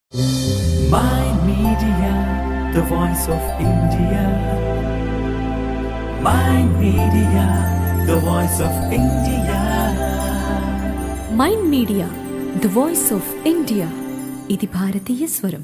My Media, the voice of India. My Media, the voice of India. Mind media the voice of India ఇది భారతీయ స్వరం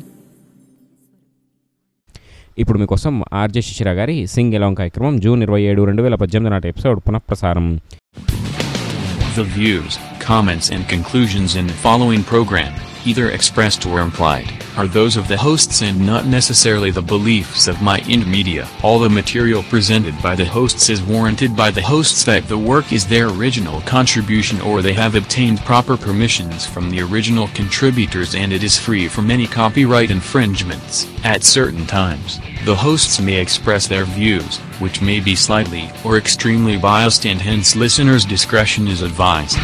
ఇప్పుడు మీకోసం RJ శిశిర గారి సింగ్ ఎలాంగ్ కార్యక్రమం జూన్ ఇరవై ఏడు రెండు వేల పద్దెనిమిది నాటి ఎపిసోడ్ పునఃప్రసారం The views, comments, and conclusions in the following program, either expressed or implied, are those of the hosts and not necessarily the beliefs of My Ind Media. All the material presented by the hosts is warranted by the hosts that the work is their original contribution or they have obtained proper permissions from the original contributors and it is free from any copyright infringements. At certain times, the hosts may express their views, which may be slightly or extremely biased and hence listeners' discretion is advised.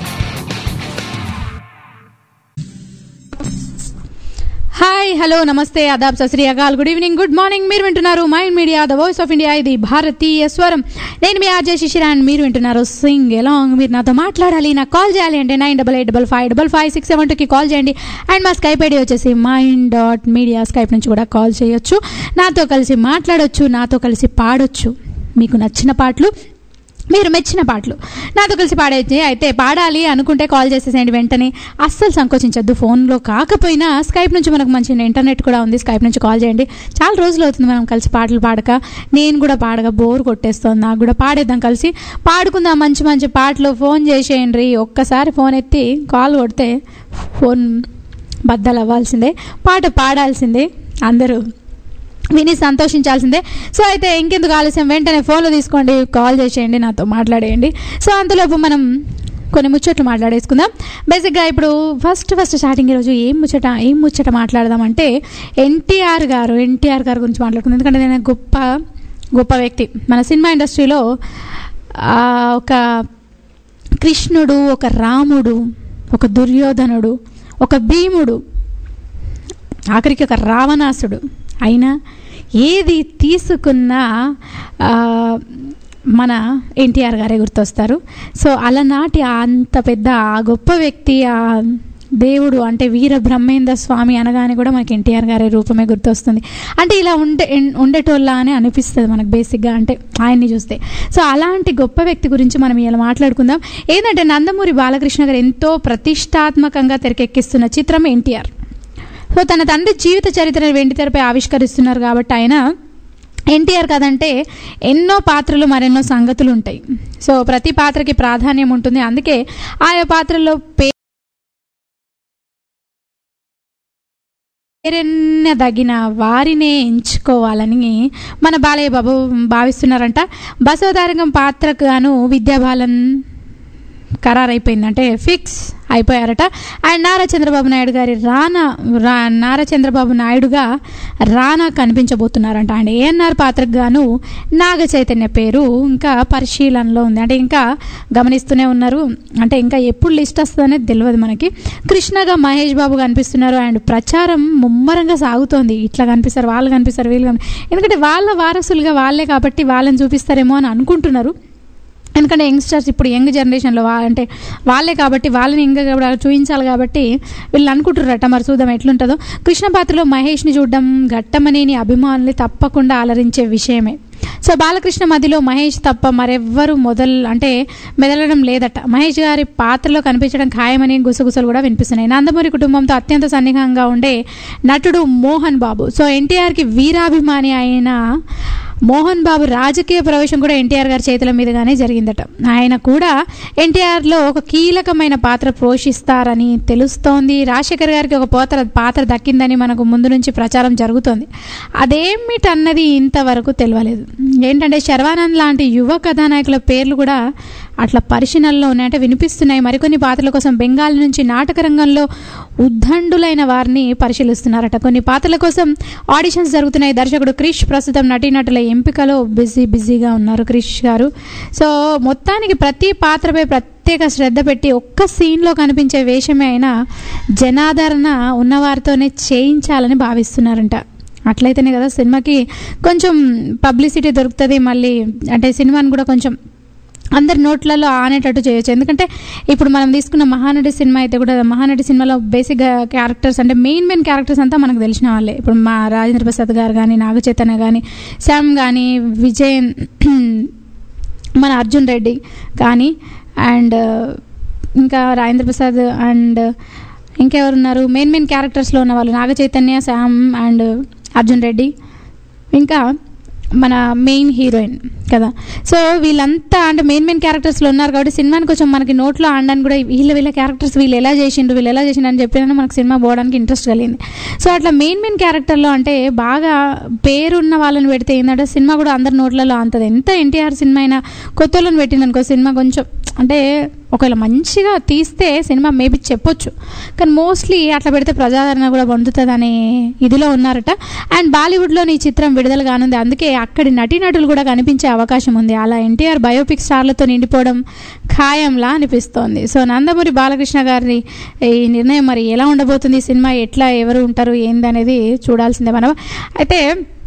Hi hello నమస్తే అదాబ్ సశ్రీ అకాల్ good evening good morning మీరు వింటున్నారు mind media the voice of India ఇది భారతీయ స్వరం నేను మీ ఆర్జే శిశిరా అండ్ మీరు వింటున్నారు సింగ్ ఎలాంగ్ మీరు నాతో మాట్లాడాలి నాకు కాల్ చేయాలి అంటే nine double eight double five double five six seven టూకి కాల్ చేయండి అండ్ మా స్కైప్ ఐడి వచ్చేసి మైండ్ డాట్ మీడియా స్కైప్ నుంచి కూడా కాల్ చేయొచ్చు నాతో కలిసి మాట్లాడొచ్చు నాతో కలిసి పాడొచ్చు మీకు నచ్చిన పాటలు మీరు మెచ్చిన పాటలు నాతో కలిసి పాడేది అయితే పాడాలి అనుకుంటే కాల్ చేసేసేయండి వెంటనే అస్సలు సంకోచించద్దు ఫోన్లో కాకపోయినా స్కైప్ నుంచి మనకు మంచి ఇంటర్నెట్ కూడా ఉంది స్కైప్ నుంచి కాల్ చేయండి చాలా రోజులు అవుతుంది మనం కలిసి పాటలు పాడక నేను కూడా పాడక బోర్ కొట్టేస్తుంది నాకు కూడా పాడేద్దాం కలిసి పాడుకుందాం మంచి మంచి పాటలు ఫోన్ చేసేయండి ఒక్కసారి ఫోన్ ఎత్తి కాల్ కొడితే ఫోన్ బద్దలు అవ్వాల్సిందే పాట పాడాల్సిందే అందరూ విని సంతోషించాల్సిందే సో అయితే ఇంకెందుకు ఆలస్యం వెంటనే ఫోన్లో తీసుకోండి కాల్ చేసేయండి నాతో మాట్లాడేయండి సో అంతలోపు మనం కొన్ని ముచ్చట్లు మాట్లాడేసుకుందాం బేసిక్గా ఇప్పుడు ఫస్ట్ ఫస్ట్ స్టార్టింగ్ ఈరోజు ఏం ముచ్చట ఏం ముచ్చట మాట్లాడదామంటే ఎన్టీఆర్ గారు ఎన్టీఆర్ గారి గురించి మాట్లాడుకుందాం ఎందుకంటే నేను గొప్ప గొప్ప వ్యక్తి మన సినిమా ఇండస్ట్రీలో ఆ, ఒక కృష్ణుడు ఒక రాముడు ఒక దుర్యోధనుడు ఒక భీముడు ఆఖరికి ఒక రావణాసుడు అయినా ఏది తీసుకున్నా ఆ, మన ఎన్టీఆర్ గారే గుర్తొస్తారు సో అలనాటి ఆ అంత పెద్ద ఆ గొప్ప వ్యక్తి ఆ దేవుడు అంటే వీర బ్రహ్మేంద్ర స్వామి అనగానే కూడా మనకి ఎన్టీఆర్ గారి రూపమే గుర్తొస్తుంది అంటే ఇలా ఉండే ఉండేటోళ్ళ అని అనిపిస్తుంది మనకు బేసిక్గా అంటే ఆయన్ని చూస్తే సో అలాంటి గొప్ప వ్యక్తి గురించి మనం ఇలా మాట్లాడుకుందాం ఏంటంటే నందమూరి బాలకృష్ణ గారు ఎంతో ప్రతిష్టాత్మకంగా తెరకెక్కిస్తున్న చిత్రం ఎన్టీఆర్ సో తన తండ్రి జీవిత చరిత్రను వెండితెరపై ఆవిష్కరిస్తున్నారు కాబట్టి ఆయన ఎన్టీఆర్ కదంటే ఎన్నో పాత్రలు మరెన్నో సంగతులు ఉంటాయి సో ప్రతి పాత్రకి ప్రాధాన్యం ఉంటుంది అందుకే ఆయా పాత్రల్లో పేరెన్నదగిన వారినే ఎంచుకోవాలని మన బాలయ్య బాబు భావిస్తున్నారంట బసవతారకం పాత్రకు గాను విద్యాబాలన్ ఖరారైపోయింది అంటే ఫిక్స్ అయిపోయారట అండ్ నారా చంద్రబాబు నాయుడు గారి రానా రా నారా చంద్రబాబు నాయుడుగా రానా కనిపించబోతున్నారంట అండ్ ఏఎన్ఆర్ పాత్రకు గాను నాగ చైతన్య పేరు ఇంకా పరిశీలనలో ఉంది అంటే ఇంకా గమనిస్తూనే ఉన్నారు అంటే ఇంకా ఎప్పుడు లిస్ట్ వస్తుందనేది తెలియదు మనకి కృష్ణగా మహేష్ బాబు కనిపిస్తున్నారు అండ్ ప్రచారం ముమ్మరంగా సాగుతోంది ఇట్లా కనిపిస్తారు వాళ్ళు కనిపిస్తారు వీళ్ళు కనిపి ఎందుకంటే వాళ్ళ వారసులుగా వాళ్ళే కాబట్టి వాళ్ళని చూపిస్తారేమో అని అనుకుంటున్నారు ఎందుకంటే యంగ్స్టర్స్ ఇప్పుడు యంగ్ జనరేషన్లో వా అంటే వాళ్ళే కాబట్టి వాళ్ళని ఇంకా కూడా చూపించాలి కాబట్టి వీళ్ళు అనుకుంటున్నారట మరి చూద్దాం ఎట్లుంటుందో కృష్ణ పాత్రలో మహేష్ని చూడడం ఘట్టమనేని అభిమానులు తప్పకుండా అలరించే విషయమే సో బాలకృష్ణ మధ్యలో మహేష్ తప్ప మరెవ్వరు మొదలు అంటే మెదలడం లేదట మహేష్ గారి పాత్రలో కనిపించడం ఖాయమని గుసగుసలు కూడా వినిపిస్తున్నాయి నందమూరి కుటుంబంతో అత్యంత సన్నిహంగా ఉండే నటుడు మోహన్ బాబు సో ఎన్టీఆర్కి వీరాభిమాని అయిన మోహన్ బాబు రాజకీయ ప్రవేశం కూడా ఎన్టీఆర్ గారి చేతుల మీదుగానే జరిగిందట ఆయన కూడా ఎన్టీఆర్లో ఒక కీలకమైన పాత్ర పోషిస్తారని తెలుస్తోంది రాజశేఖర్ గారికి ఒక పాత్ర పాత్ర దక్కిందని మనకు ముందు నుంచి ప్రచారం జరుగుతోంది అదేమిటన్నది ఇంతవరకు తెలియలేదు ఏంటంటే శర్వానంద్ లాంటి యువ కథానాయకుల పేర్లు కూడా అట్లా పరిశీలనలో ఉన్నాయంటే వినిపిస్తున్నాయి మరికొన్ని పాత్రల కోసం బెంగాల్ నుంచి నాటక రంగంలో ఉద్దండులైన వారిని పరిశీలిస్తున్నారట కొన్ని పాత్రల కోసం ఆడిషన్స్ జరుగుతున్నాయి దర్శకుడు క్రిష్ ప్రస్తుతం నటీనటుల ఎంపికలో బిజీ బిజీగా ఉన్నారు క్రిష్ గారు సో మొత్తానికి ప్రతి పాత్రపై ప్రత్యేక శ్రద్ధ పెట్టి ఒక్క సీన్లో కనిపించే వేషమే అయినా జనాదరణ ఉన్నవారితోనే చేయించాలని భావిస్తున్నారంట అట్లయితేనే కదా సినిమాకి కొంచెం పబ్లిసిటీ దొరుకుతుంది మళ్ళీ అంటే సినిమాని కూడా కొంచెం అందరి నోట్లలో ఆనేటట్టు చేయొచ్చు ఎందుకంటే ఇప్పుడు మనం తీసుకున్న మహానటి సినిమా అయితే కూడా మహానటి సినిమాలో బేసిక్గా క్యారెక్టర్స్ అంటే మెయిన్ మెయిన్ క్యారెక్టర్స్ అంతా మనకు తెలిసిన వాళ్ళే ఇప్పుడు మా రాజేంద్ర ప్రసాద్ గారు కానీ నాగ చైతన్య కానీ శ్యామ్ కానీ విజయ్ మన అర్జున్ రెడ్డి కానీ అండ్ ఇంకా రాజేంద్ర ప్రసాద్ అండ్ ఇంకెవరున్నారు మెయిన్ మెయిన్ క్యారెక్టర్స్లో ఉన్న వాళ్ళు నాగ చైతన్య శ్యామ్ అండ్ అర్జున్ రెడ్డి ఇంకా మన మెయిన్ హీరోయిన్ కదా సో వీళ్ళంతా అంటే మెయిన్ మెయిన్ క్యారెక్టర్స్లో ఉన్నారు కాబట్టి సినిమాని కొంచెం మనకి నోట్లో ఆడడానికి కూడా వీళ్ళ వీళ్ళ క్యారెక్టర్స్ వీళ్ళు ఎలా చేసిండ్రు వీళ్ళు ఎలా చేసిండ్రు అని చెప్పినా మనకు సినిమా పోవడానికి ఇంట్రెస్ట్ కలిగింది సో అట్లా మెయిన్ మెయిన్ క్యారెక్టర్లో అంటే బాగా పేరున్న వాళ్ళని పెడితే ఏంటంటే సినిమా కూడా అందరి నోట్లలో అంతది ఎంత ఎన్టీఆర్ సినిమా అయినా కొత్త వాళ్ళని పెట్టిందనుకో సినిమా కొంచెం అంటే ఒకవేళ మంచిగా తీస్తే సినిమా మేబీ చెప్పొచ్చు కానీ మోస్ట్లీ అట్లా పెడితే ప్రజాదరణ కూడా పొందుతుంది అనే ఇదిలో ఉన్నారట అండ్ బాలీవుడ్లోని ఈ చిత్రం విడుదల కానుంది అందుకే అక్కడి నటీనటులు కూడా కనిపించే అవకాశం ఉంది అలా ఎన్టీఆర్ బయోపిక్ స్టార్లతో నిండిపోవడం ఖాయంలా అనిపిస్తోంది సో నందమూరి బాలకృష్ణ గారి ఈ నిర్ణయం మరి ఎలా ఉండబోతుంది ఈ సినిమా ఎట్లా ఎవరు ఉంటారు ఏంది అనేది చూడాల్సిందే మనం అయితే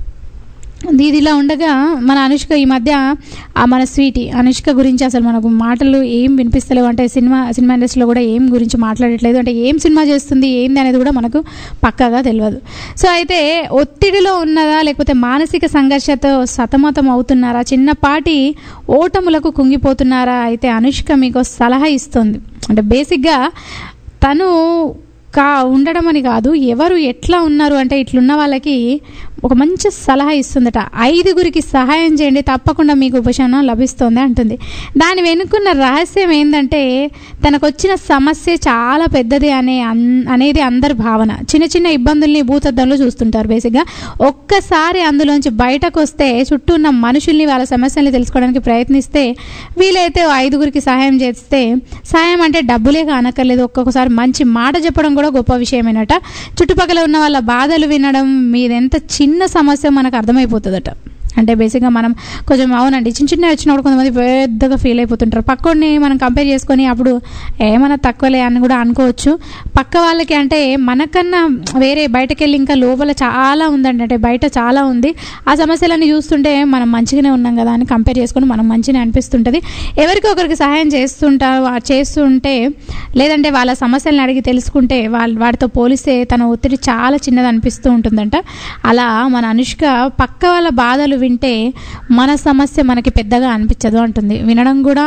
ఇదిలా ఉండగా మన అనుష్క ఈ మధ్య ఆ మన స్వీటీ అనుష్క గురించి అసలు మనకు మాటలు ఏం వినిపిస్తలేవు అంటే సినిమా సినిమా ఇండస్ట్రీలో కూడా ఏం గురించి మాట్లాడట్లేదు అంటే ఏం సినిమా చేస్తుంది ఏంది అనేది కూడా మనకు పక్కాగా తెలియదు సో అయితే ఒత్తిడిలో ఉన్నదా లేకపోతే మానసిక సంఘర్షతో సతమతం అవుతున్నారా చిన్నపాటి ఓటములకు కుంగిపోతున్నారా అయితే అనుష్క మీకు సలహా ఇస్తుంది అంటే బేసిక్గా తను కా ఉండడం అని కాదు ఎవరు ఎట్లా ఉన్నారు అంటే ఇట్లున్న వాళ్ళకి ఒక మంచి సలహా ఇస్తుందట ఐదుగురికి సహాయం చేయండి తప్పకుండా మీకు ఉపశమనం లభిస్తుంది అంటుంది దాని వెనుకున్న రహస్యం ఏంటంటే తనకు వచ్చిన సమస్య చాలా పెద్దది అనే అన్ అనేది అందరి భావన చిన్న చిన్న ఇబ్బందుల్ని భూతద్దంలో చూస్తుంటారు బేసిక్గా ఒక్కసారి అందులోంచి బయటకు వస్తే చుట్టూ ఉన్న మనుషుల్ని వాళ్ళ సమస్యల్ని తెలుసుకోవడానికి ప్రయత్నిస్తే వీలైతే ఓ ఐదుగురికి సహాయం చేస్తే సహాయం అంటే డబ్బులే కానక్కర్లేదు ఒక్కొక్కసారి మంచి మాట చెప్పడం కూడా గొప్ప విషయమేనట చుట్టుపక్కల ఉన్న వాళ్ళ బాధలు వినడం మీదెంత చిన్న సమస్య మనకు అర్థమైపోతుందట అంటే బేసిక్గా మనం కొంచెం అవునండి చిన్న చిన్న వచ్చినప్పుడు కొంతమంది పెద్దగా ఫీల్ అయిపోతుంటారు పక్కోడిని మనం కంపేర్ చేసుకొని అప్పుడు ఏమైనా తక్కువలే అని కూడా అనుకోవచ్చు పక్క వాళ్ళకి అంటే మనకన్నా వేరే బయటకు వెళ్ళి ఇంకా లోపల చాలా ఉందండి అంటే బయట చాలా ఉంది ఆ సమస్యలన్నీ చూస్తుంటే మనం మంచిగానే ఉన్నాం కదా అని కంపేర్ చేసుకొని మనం మంచిగా అనిపిస్తుంటుంది ఎవరికి ఒకరికి సహాయం చేస్తుంటారు వా- చేస్తుంటే లేదంటే వాళ్ళ సమస్యలను అడిగి తెలుసుకుంటే వాళ్ళ వాటితో పోలిస్తే తన ఒత్తిడి చాలా చిన్నది అనిపిస్తూ ఉంటుందంట అలా మన అనుష్క పక్క వాళ్ళ బాధలు వింటే మన సమస్య మనకి పెద్దగా అనిపించదు అంటుంది వినడం కూడా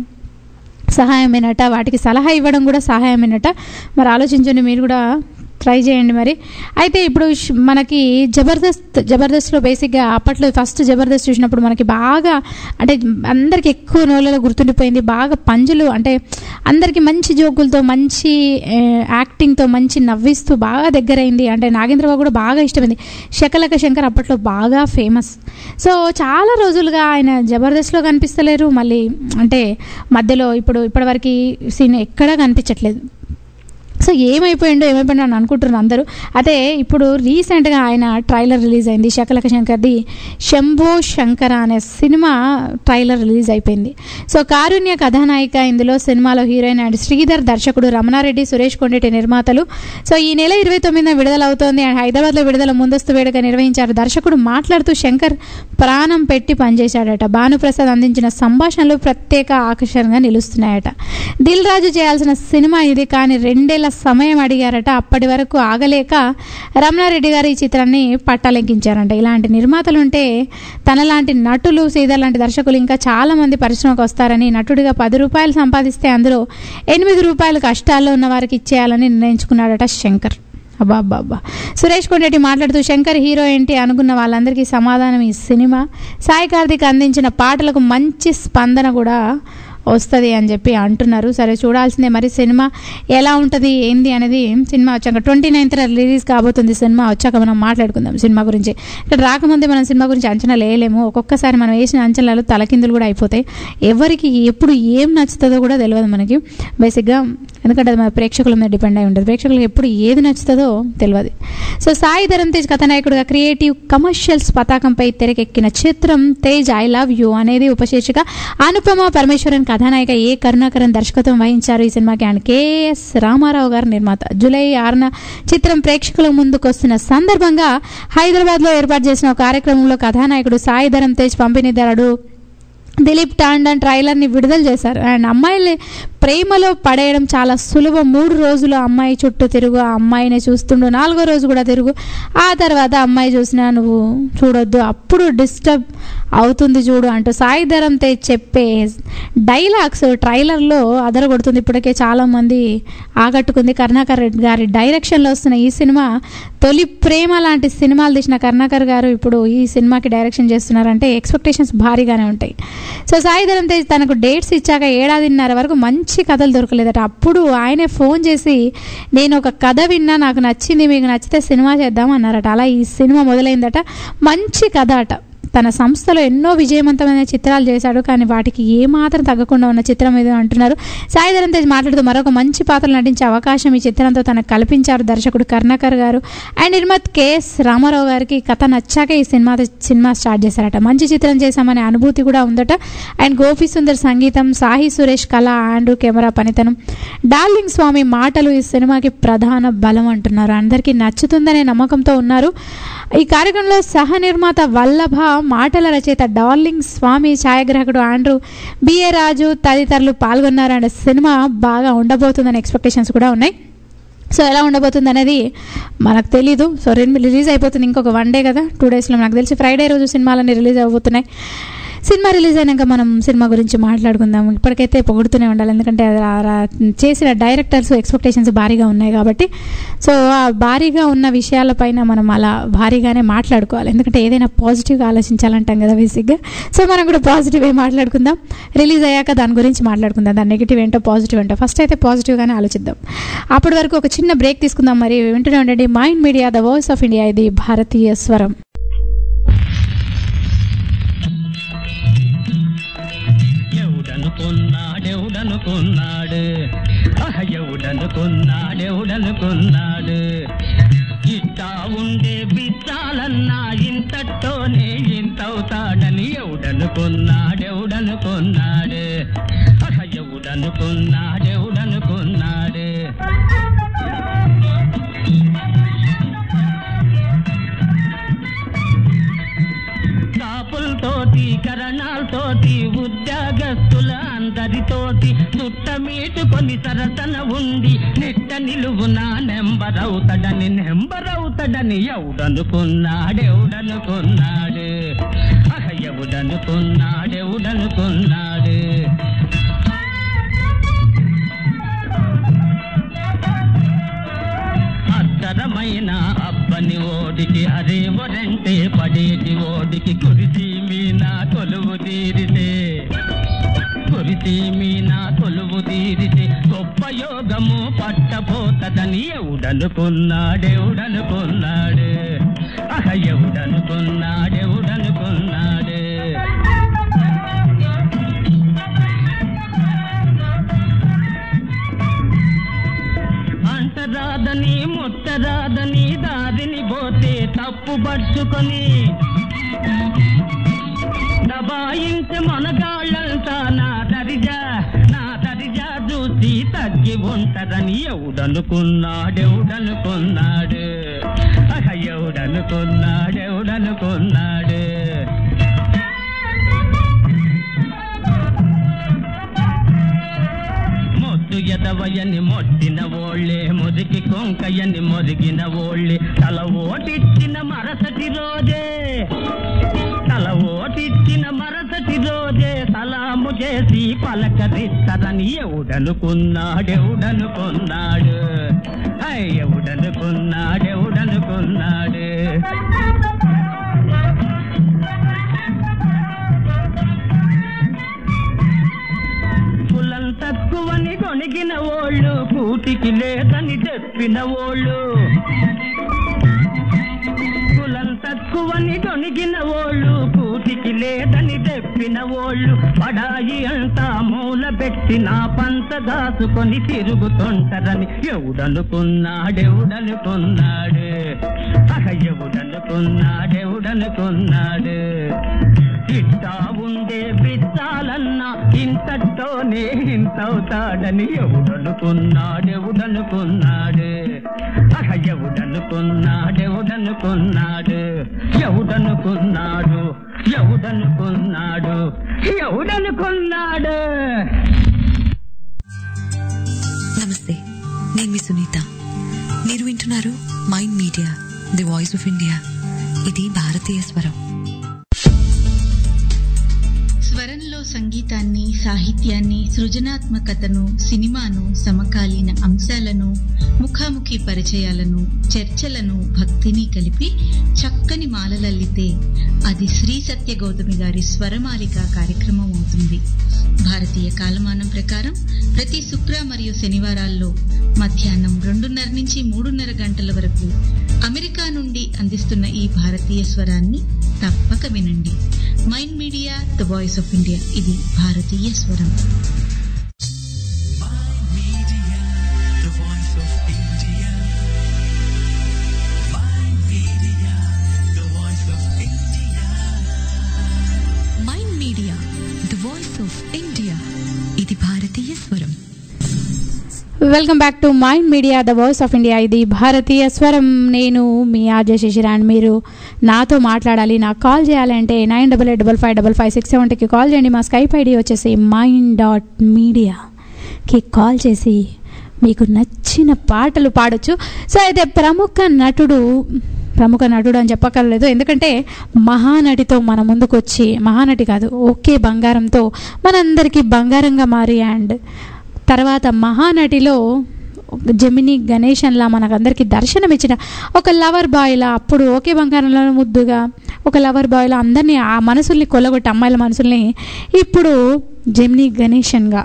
సహాయమేనట వాటికి సలహా ఇవ్వడం కూడా సహాయమేనట మరి ఆలోచించండి మీరు కూడా ట్రై చేయండి మరి అయితే ఇప్పుడు ష్- మనకి జబర్దస్త్ జబర్దస్త్లో బేసిక్గా అప్పట్లో ఫస్ట్ జబర్దస్త్ చూసినప్పుడు మనకి బాగా అంటే అందరికి ఎక్కువ నోళ్ళలో గుర్తుండిపోయింది బాగా పంజులు అంటే అందరికి మంచి జోకులతో మంచి ఆ, యాక్టింగ్తో మంచి నవ్విస్తూ బాగా దగ్గరైంది అంటే నాగేంద్రబాబు కూడా బాగా ఇష్టమైంది శకలక శంకర్ అప్పట్లో బాగా ఫేమస్ సో చాలా రోజులుగా ఆయన జబర్దస్త్లో కనిపిస్తలేరు మళ్ళీ అంటే మధ్యలో ఇప్పుడు ఇప్పటివరకు సీన్ ఎక్కడా కనిపించట్లేదు సో ఏమైపోయిండో ఏమైపోయిండో అని అనుకుంటున్నారు అందరూ అదే ఇప్పుడు రీసెంట్గా ఆయన ట్రైలర్ రిలీజ్ అయింది శకలక శంకర్ది శంభో శంకర అనే సినిమా ట్రైలర్ రిలీజ్ అయిపోయింది సో కారుణ్య కథానాయిక ఇందులో సినిమాలో హీరోయిన్ అండ్ శ్రీధర్ దర్శకుడు రమణారెడ్డి సురేష్ కొండేటి నిర్మాతలు సో ఈ నెల ఇరవై తొమ్మిదిన విడుదల అవుతోంది అండ్ హైదరాబాద్లో విడుదల ముందస్తు వేడుక నిర్వహించారు దర్శకుడు మాట్లాడుతూ శంకర్ ప్రాణం పెట్టి పనిచేశాడట భానుప్రసాద్ అందించిన సంభాషణలు ప్రత్యేక ఆకర్షణగా నిలుస్తున్నాయట దిల్ రాజు చేయాల్సిన సినిమా ఇది కానీ రెండేళ్ల సమయం అడిగారట అప్పటి వరకు ఆగలేక రమణారెడ్డి గారు ఈ చిత్రాన్ని పట్టాలెక్కించారంట ఇలాంటి నిర్మాతలు ఉంటే తనలాంటి నటులు శ్రీధర్ లాంటి దర్శకులు ఇంకా చాలా మంది పరిశ్రమకు వస్తారని నటుడిగా పది రూపాయలు సంపాదిస్తే అందులో ఎనిమిది రూపాయలు కష్టాల్లో ఉన్న వారికి ఇచ్చేయాలని నిర్ణయించుకున్నాడట శంకర్ అబ్బా అబ్బా అబ్బా సురేష్ కొండెట్టి మాట్లాడుతూ శంకర్ హీరో ఏంటి అనుకున్న వాళ్ళందరికీ సమాధానం ఈ సినిమా సాయి కార్తిక్ అందించిన పాటలకు మంచి స్పందన కూడా వస్తుంది అని చెప్పి అంటున్నారు సరే చూడాల్సిందే మరి సినిమా ఎలా ఉంటుంది ఏంది అనేది సినిమా వచ్చాక ట్వంటీ నైన్త్ రిలీజ్ కాబోతుంది సినిమా వచ్చాక మనం మాట్లాడుకుందాం సినిమా గురించి ఇక్కడ రాకముందే మనం సినిమా గురించి అంచనా వేయలేము ఒక్కొక్కసారి మనం వేసిన అంచనాలు తలకిందులు కూడా అయిపోతాయి ఎవరికి ఎప్పుడు ఏం నచ్చుతుందో కూడా తెలియదు మనకి బేసిక్గా ఎందుకంటే అది మన ప్రేక్షకుల మీద డిపెండ్ అయి ఉంటుంది ప్రేక్షకులకు ఎప్పుడు ఏది నచ్చుతుందో తెలియదు సో సాయి ధరమ్ తేజ్ కథానాయకుడిగా క్రియేటివ్ కమర్షియల్స్ పతాకంపై తెరకెక్కిన చిత్రం తేజ్ ఐ లవ్ యూ అనేది ఉపశీర్షిక అనుపమ పరమేశ్వరన్ కథానాయిక ఏ కరుణాకరన్ దర్శకత్వం వహించారు ఈ సినిమాకి అండ్ కేఎస్ రామారావు గారు నిర్మాత జూలై ఆరున చిత్రం ప్రేక్షకుల ముందుకు వస్తున్న సందర్భంగా హైదరాబాద్లో ఏర్పాటు చేసిన ఒక కార్యక్రమంలో కథానాయకుడు సాయి ధరమ్ తేజ్ పంపిణీదారుడు దిలీప్ టాండన్ ట్రైలర్ని విడుదల చేశారు అండ్ అమ్మాయిలు ప్రేమలో పడేయడం చాలా సులభం మూడు రోజులు అమ్మాయి చుట్టూ తిరుగు ఆ అమ్మాయిని చూస్తుండు నాలుగో రోజు కూడా తిరుగు ఆ తర్వాత అమ్మాయి చూసినా నువ్వు చూడొద్దు అప్పుడు డిస్టర్బ్ అవుతుంది చూడు అంటూ సాయి ధరం తేజ్ చెప్పే డైలాగ్స్ ట్రైలర్లో అదరగొడుతుంది ఇప్పటికే చాలామంది ఆకట్టుకుంది కరుణాకర్ రెడ్డి గారి డైరెక్షన్లో వస్తున్న ఈ సినిమా తొలి ప్రేమ లాంటి సినిమాలు తీసిన కరుణాకర్ గారు ఇప్పుడు ఈ సినిమాకి డైరెక్షన్ చేస్తున్నారంటే ఎక్స్పెక్టేషన్స్ భారీగానే ఉంటాయి సో సాయి ధరం తేజ్ తనకు డేట్స్ ఇచ్చాక ఏడాదిన్నర వరకు మంచి కథలు దొరకలేదట అప్పుడు ఆయనే ఫోన్ చేసి నేను ఒక కథ విన్నా నాకు నచ్చింది మీకు నచ్చితే సినిమా చేద్దాం అన్నారట అలా ఈ సినిమా మొదలైందట మంచి కథ అట తన సంస్థలో ఎన్నో విజయవంతమైన చిత్రాలు చేశాడు కానీ వాటికి ఏమాత్రం తగ్గకుండా ఉన్న చిత్రం ఇది అంటున్నారు సాయిధరం తేజ్ మాట్లాడుతూ మరొక మంచి పాత్రలు నటించే అవకాశం ఈ చిత్రంతో తనకు కల్పించారు దర్శకుడు కర్ణాకర్ గారు అండ్ నిర్మత్ కేఎస్ రామారావు గారికి కథ నచ్చాక ఈ సినిమా సినిమా స్టార్ట్ చేశారట మంచి చిత్రం చేశామనే అనుభూతి కూడా ఉందట అండ్ గోపి సుందర్ సంగీతం సాహి సురేష్ కళ ఆండ్రూ కెమెరా పనితనం డార్లింగ్ స్వామి మాటలు ఈ సినిమాకి ప్రధాన బలం అంటున్నారు అందరికీ నచ్చుతుందనే నమ్మకంతో ఉన్నారు ఈ కార్యక్రమంలో సహ నిర్మాత వల్లభ మాటల రచయిత డార్లింగ్ స్వామి ఛాయాగ్రాహకుడు ఆండ్రూ బిఏ రాజు తదితరులు పాల్గొన్నారు అండ్ సినిమా బాగా ఉండబోతుందనే ఎక్స్పెక్టేషన్స్ కూడా ఉన్నాయి సో ఎలా ఉండబోతుంది అనేది మనకు తెలీదు సో రెండు రిలీజ్ అయిపోతుంది ఇంకొక వన్ డే కదా టూ డేస్లో నాకు తెలిసి ఫ్రైడే రోజు సినిమాలన్నీ రిలీజ్ అవబోతున్నాయి సినిమా రిలీజ్ అయినాక మనం సినిమా గురించి మాట్లాడుకుందాం ఇప్పటికైతే పొగుడుతూనే ఉండాలి ఎందుకంటే అది ఆ రా- చేసిన డైరెక్టర్స్ ఎక్స్పెక్టేషన్స్ భారీగా ఉన్నాయి కాబట్టి సో ఆ భారీగా ఉన్న విషయాలపైన మనం అలా భారీగానే మాట్లాడుకోవాలి ఎందుకంటే ఏదైనా పాజిటివ్గా ఆలోచించాలంటాం కదా బేసిక్గా సో మనం కూడా పాజిటివ్ ఏ మాట్లాడుకుందాం రిలీజ్ అయ్యాక దాని గురించి మాట్లాడుకుందాం దాని నెగిటివ్ ఏంటో పాజిటివ్ ఏంటో ఫస్ట్ అయితే పాజిటివ్గానే ఆలోచిద్దాం అప్పటి వరకు ఒక చిన్న బ్రేక్ తీసుకుందాం మరి వింటూనే ఉండండి mind media the voice of India ఇది భారతీయ స్వరం ఎవడనుకున్నాడెవడనుకున్నాడు ఆహ, ఎవడనుకున్నాడెవడనుకున్నాడు ఇట్టా ఉండే బిచ్చాలన్నా ఇంతటోనే ఇంతవుతాడని ఎవడనుకున్నాడెవడనుకున్నాడు ఆహ, ఎవడనుకున్నాడెవడనుకున్నాడు కాపులతోటి కరణాలతోటి ఉద్యోగస్తుల అందరితోటి చుట్టమీటుకొని సరసన ఉండి నిట్ట నిలువున నెంబరవుతాడని నెంబరవుతాడని ఎవడనుకున్నాడెవడనుకున్నాడు అహ ఎవడనుకున్నాడెవడనుకున్నాడు అత్తరమైన అబ్బని ఓడికి అరే వరంటే పడేటి ఓడికి కురిసి మీనా కొలువు తీరితే కురిసి మీనా కొలువు తీరితే గొప్ప యోగము పట్టపోతదని ఎవడనుకున్నాడెవడనుకున్నాడు అహ ఎవడనుకున్నాడెవడనుకున్నాడు అంటరాదని ముట్టరాదని దారిని పోతే తప్పు పట్టుకొని దబాయించి మనగాళ్ళంతా నా దరిజా నా దరిజా చూసి తగ్గి ఉంటదని ఎవడనుకున్నాడెవడనుకున్నాడు అహ ఎవడనుకున్నాడెవడనుకున్నాడు మొద్దు ఎదవయని మొట్టిన ఓళ్ళే మురికి కొంకయని మొరిగిన ఓళ్ళే తల ఓటిచ్చిన మరసటి రోజే తల ఓటిచ్చిన మరసటి రోజే సలాము చేసి పలకరిస్తారని ఎవడనుకున్నాడెవడనుకున్నాడు హై, ఎవడనుకున్నాడెవడనుకున్నాడు కులం తక్కువని కొనిగిన ఓళ్ళు కూటికి లేదని చెప్పిన ఓళ్ళు కులం తక్కువని కొనిగిన ఓళ్ళు కూటికి లేదని చెప్పిన ఓళ్ళు పడాయి అంతా మూల పెట్టి నా పంత దాసుకొని తిరుగుతుంటారని ఎవడనుకున్నాడెవడనుకున్నాడు అహ ఎవడనుకున్నాడెవడనుకున్నాడు ఇట్టా ఉండే బిచ్చాలన్నా ఇంతటోనే ఇంతవుతాడని ఎవడనుకున్నాడెవడనుకున్నాడు అహ ఎవడనుకున్నాడెవడనుకున్నాడు ఎవడనుకున్నాడు ఎవడనుకున్నాడు ఎవడనుకున్నాడు నమస్తే నేను మీ సునీత మీరు వింటున్నారు mind media the voice of India ఇది భారతీయ స్వరం స్వరంలో సంగీతాన్ని సాహిత్యాన్ని సృజనాత్మకతను సినిమాను సమకాలీన అంశాలను ముఖాముఖి పరిచయాలను చర్చలను భక్తిని కలిపి చక్కని మాలలల్లితే అది శ్రీ సత్య గౌతమి గారి స్వరమాలిక కార్యక్రమం అవుతుంది భారతీయ కాలమానం ప్రకారం ప్రతి శుక్ర మరియు శనివారాల్లో మధ్యాహ్నం రెండున్నర నుంచి మూడున్నర గంటల వరకు అమెరికా నుండి అందిస్తున్న ఈ భారతీయ స్వరాన్ని తప్పక వినండి mind media the voice of India ఇది భారతీయ స్వరం The voice of India. Mind Media, the voice of India. Mind media the voice of India ఇది భారతీయ స్వరం welcome back to mind media the voice of India ఇది భారతీయ స్వరం నేను మీ ఆర్జే శశిరాణ్ మీరు నాతో మాట్లాడాలి నాకు కాల్ చేయాలంటే nine double eight double five double five six సెవెంటీకి కాల్ చేయండి మా స్కైప్ ఐడి వచ్చేసి మైండ్ డాట్ మీడియాకి కాల్ చేసి మీకు నచ్చిన పాటలు పాడొచ్చు సో అయితే ప్రముఖ నటుడు ప్రముఖ నటుడు అని చెప్పక్కర్లేదు ఎందుకంటే మహానటితో మన ముందుకు వచ్చి మహానటి కాదు ఓకే బంగారంతో మనందరికీ బంగారంగా మారి అండ్ తర్వాత మహానటిలో జమిని గణేషన్లా మనకందరికీ దర్శనమిచ్చిన ఒక లవర్ బాయ్లా అప్పుడు ఓకే బంగారంలో ముద్దుగా ఒక లవర్ బాయ్లా అందరినీ ఆ మనసుల్ని కొల్లగొట్టి అమ్మాయిల మనసుల్ని ఇప్పుడు జమిని గణేషన్గా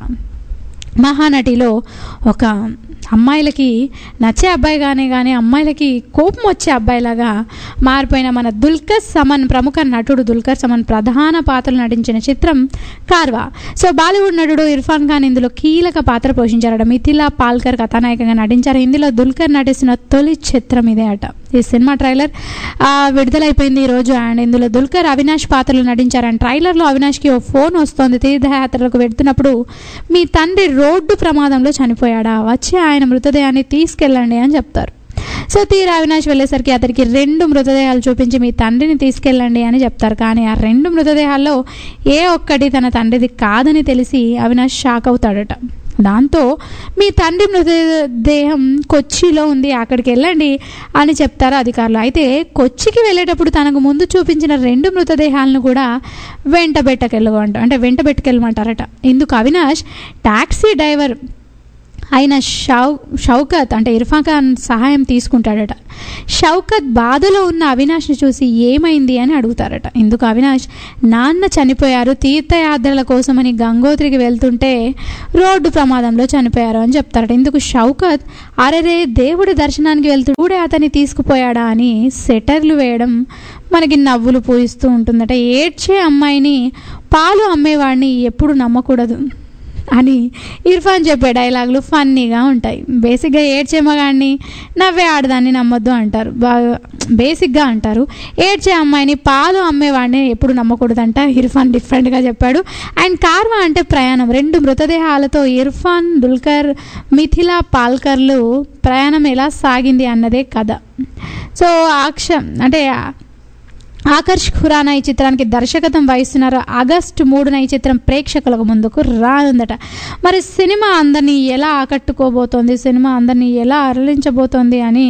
మహానటిలో ఒక అమ్మాయిలకి నచ్చే అబ్బాయిగానే కానీ అమ్మాయిలకి కోపం వచ్చే అబ్బాయిలాగా మారిపోయిన మన దుల్కర్ సమన్ ప్రముఖ నటుడు దుల్కర్ సమన్ ప్రధాన పాత్రలు నటించిన చిత్రం కార్వా సో బాలీవుడ్ నటుడు ఇర్ఫాన్ ఖాన్ ఇందులో కీలక పాత్ర పోషించారట మిథిలా పాల్కర్ కథానాయకంగా నటించారు ఇందులో దుల్కర్ నటిస్తున్న తొలి చిత్రం ఇదే అట ఈ సినిమా ట్రైలర్ ఆ, విడుదలైపోయింది ఈ రోజు అండ్ ఇందులో దుల్కర్ అవినాష్ పాత్రలు నటించారు అండ్ ట్రైలర్లో అవినాష్కి ఓ ఫోన్ వస్తోంది తీర్థయాత్రలకు వెళ్తున్నప్పుడు మీ తండ్రి రోడ్డు ప్రమాదంలో చనిపోయాడా వచ్చి ఆయన మృతదేహాన్ని తీసుకెళ్ళండి అని చెప్తారు సో తీరా అవినాష్ వెళ్ళేసరికి అతనికి రెండు మృతదేహాలు చూపించి మీ తండ్రిని తీసుకెళ్ళండి అని చెప్తారు కానీ ఆ రెండు మృతదేహాల్లో ఏ ఒక్కటి తన తండ్రిది కాదని తెలిసి అవినాష్ షాక్ అవుతాడట దాంతో మీ తండ్రి మృతదేహం కొచ్చిలో ఉంది అక్కడికి వెళ్ళండి అని చెప్తారు అధికారులు అయితే కొచ్చికి వెళ్ళేటప్పుడు తనకు ముందు చూపించిన రెండు మృతదేహాలను కూడా వెంట పెట్టకెళ్ళమంట అంటే వెంట పెట్టుకెళ్ళమంటారట ఇందుకు అవినాష్ టాక్సీ డ్రైవర్ అయిన షౌ షౌకత్ అంటే ఇర్ఫాన్ ఖాన్ సహాయం తీసుకుంటాడట షౌకత్ బాధలో ఉన్న అవినాష్ని చూసి ఏమైంది అని అడుగుతారట ఇందుకు అవినాష్ నాన్న చనిపోయారు తీర్థయాత్రల కోసమని గంగోత్రికి వెళ్తుంటే రోడ్డు ప్రమాదంలో చనిపోయారు అని చెప్తారట ఇందుకు షౌకత్ అరెరే దేవుడి దర్శనానికి వెళ్తుండే అతన్ని తీసుకుపోయాడా అని సెటర్లు వేయడం మనకి నవ్వులు పూయిస్తూ ఉంటుందట ఏడ్చే అమ్మాయిని పాలు అమ్మేవాడిని ఎప్పుడు నమ్మకూడదు అని ఇర్ఫాన్ చెప్పే డైలాగులు ఫన్నీగా ఉంటాయి బేసిక్గా ఏడ్చే మగాడిని నవ్వే ఆడదాన్ని నమ్మొద్దు అంటారు బాగా బేసిక్గా అంటారు ఏడ్చే అమ్మాయిని పాలు అమ్మేవాడిని ఎప్పుడు నమ్మకూడదంట ఇర్ఫాన్ డిఫరెంట్గా చెప్పాడు అండ్ కార్వా అంటే ప్రయాణం రెండు మృతదేహాలతో ఇర్ఫాన్ దుల్కర్ మిథిలా పాల్కర్లు ప్రయాణం ఎలా సాగింది అన్నదే కథ సో ఆక్ష అంటే ఆకర్ష్ ఖురానా ఈ చిత్రానికి దర్శకత్వం వహిస్తున్నారు ఆగస్టు మూడున ఈ చిత్రం ప్రేక్షకులకు ముందుకు రానుందట మరి సినిమా అందరినీ ఎలా ఆకట్టుకోబోతోంది సినిమా అందరినీ ఎలా అరలించబోతోంది అని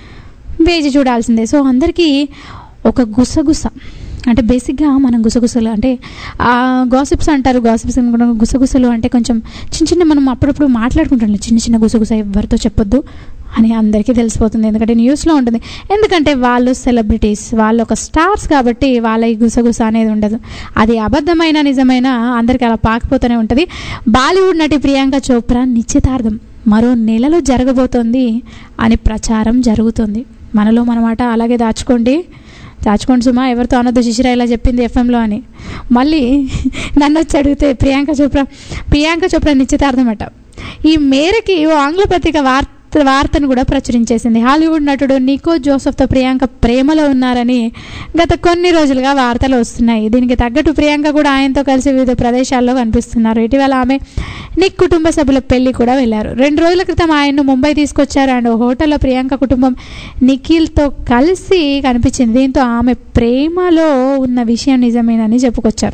వేచి చూడాల్సిందే సో అందరికీ ఒక గుసగుస అంటే బేసిక్గా మనం గుసగుసలు అంటే గాసిప్స్ అంటారు గాసిప్స్ కూడా గుసగుసలు అంటే కొంచెం చిన్న చిన్న మనం అప్పుడప్పుడు మాట్లాడుకుంటాం చిన్న చిన్న గుసగుస ఎవరితో చెప్పొద్దు అని అందరికీ తెలిసిపోతుంది ఎందుకంటే న్యూస్లో ఉంటుంది ఎందుకంటే వాళ్ళు సెలబ్రిటీస్ వాళ్ళు ఒక స్టార్స్ కాబట్టి వాళ్ళ ఈ గుసగుస అనేది ఉండదు అది అబద్ధమైన నిజమైన అందరికీ అలా పాకిపోతూనే ఉంటుంది బాలీవుడ్ నటి ప్రియాంక చోప్రా నిశ్చితార్థం మరో నెలలో జరగబోతోంది అని ప్రచారం జరుగుతుంది మనలో మనమాట అలాగే దాచుకోండి దాచుకోండి సుమా ఎవరితో అనొద్దు శిశిరా ఇలా చెప్పింది ఎఫ్ఎంలో అని మళ్ళీ నన్ను వచ్చి అడిగితే ప్రియాంక చోప్రా ప్రియాంక చోప్రా నిశ్చితార్థం అట ఈ మేరకి ఓ ఆంగ్ల పత్రిక వార్త వార్తను కూడా ప్రచురించేసింది హాలీవుడ్ నటుడు నికో జోసెఫ్తో ప్రియాంక ప్రేమలో ఉన్నారని గత కొన్ని రోజులుగా వార్తలు వస్తున్నాయి దీనికి తగ్గట్టు ప్రియాంక కూడా ఆయనతో కలిసి వివిధ ప్రదేశాల్లో కనిపిస్తున్నారు ఇటీవల ఆమె నిక్ కుటుంబ సభ్యుల పెళ్లి కూడా వెళ్ళారు రెండు రోజుల క్రితం ఆయన్ను ముంబై తీసుకొచ్చారు అండ్ ఓ హోటల్లో ప్రియాంక కుటుంబం నిఖిల్తో కలిసి కనిపించింది దీంతో ఆమె ప్రేమలో ఉన్న విషయం నిజమేనని చెప్పుకొచ్చారు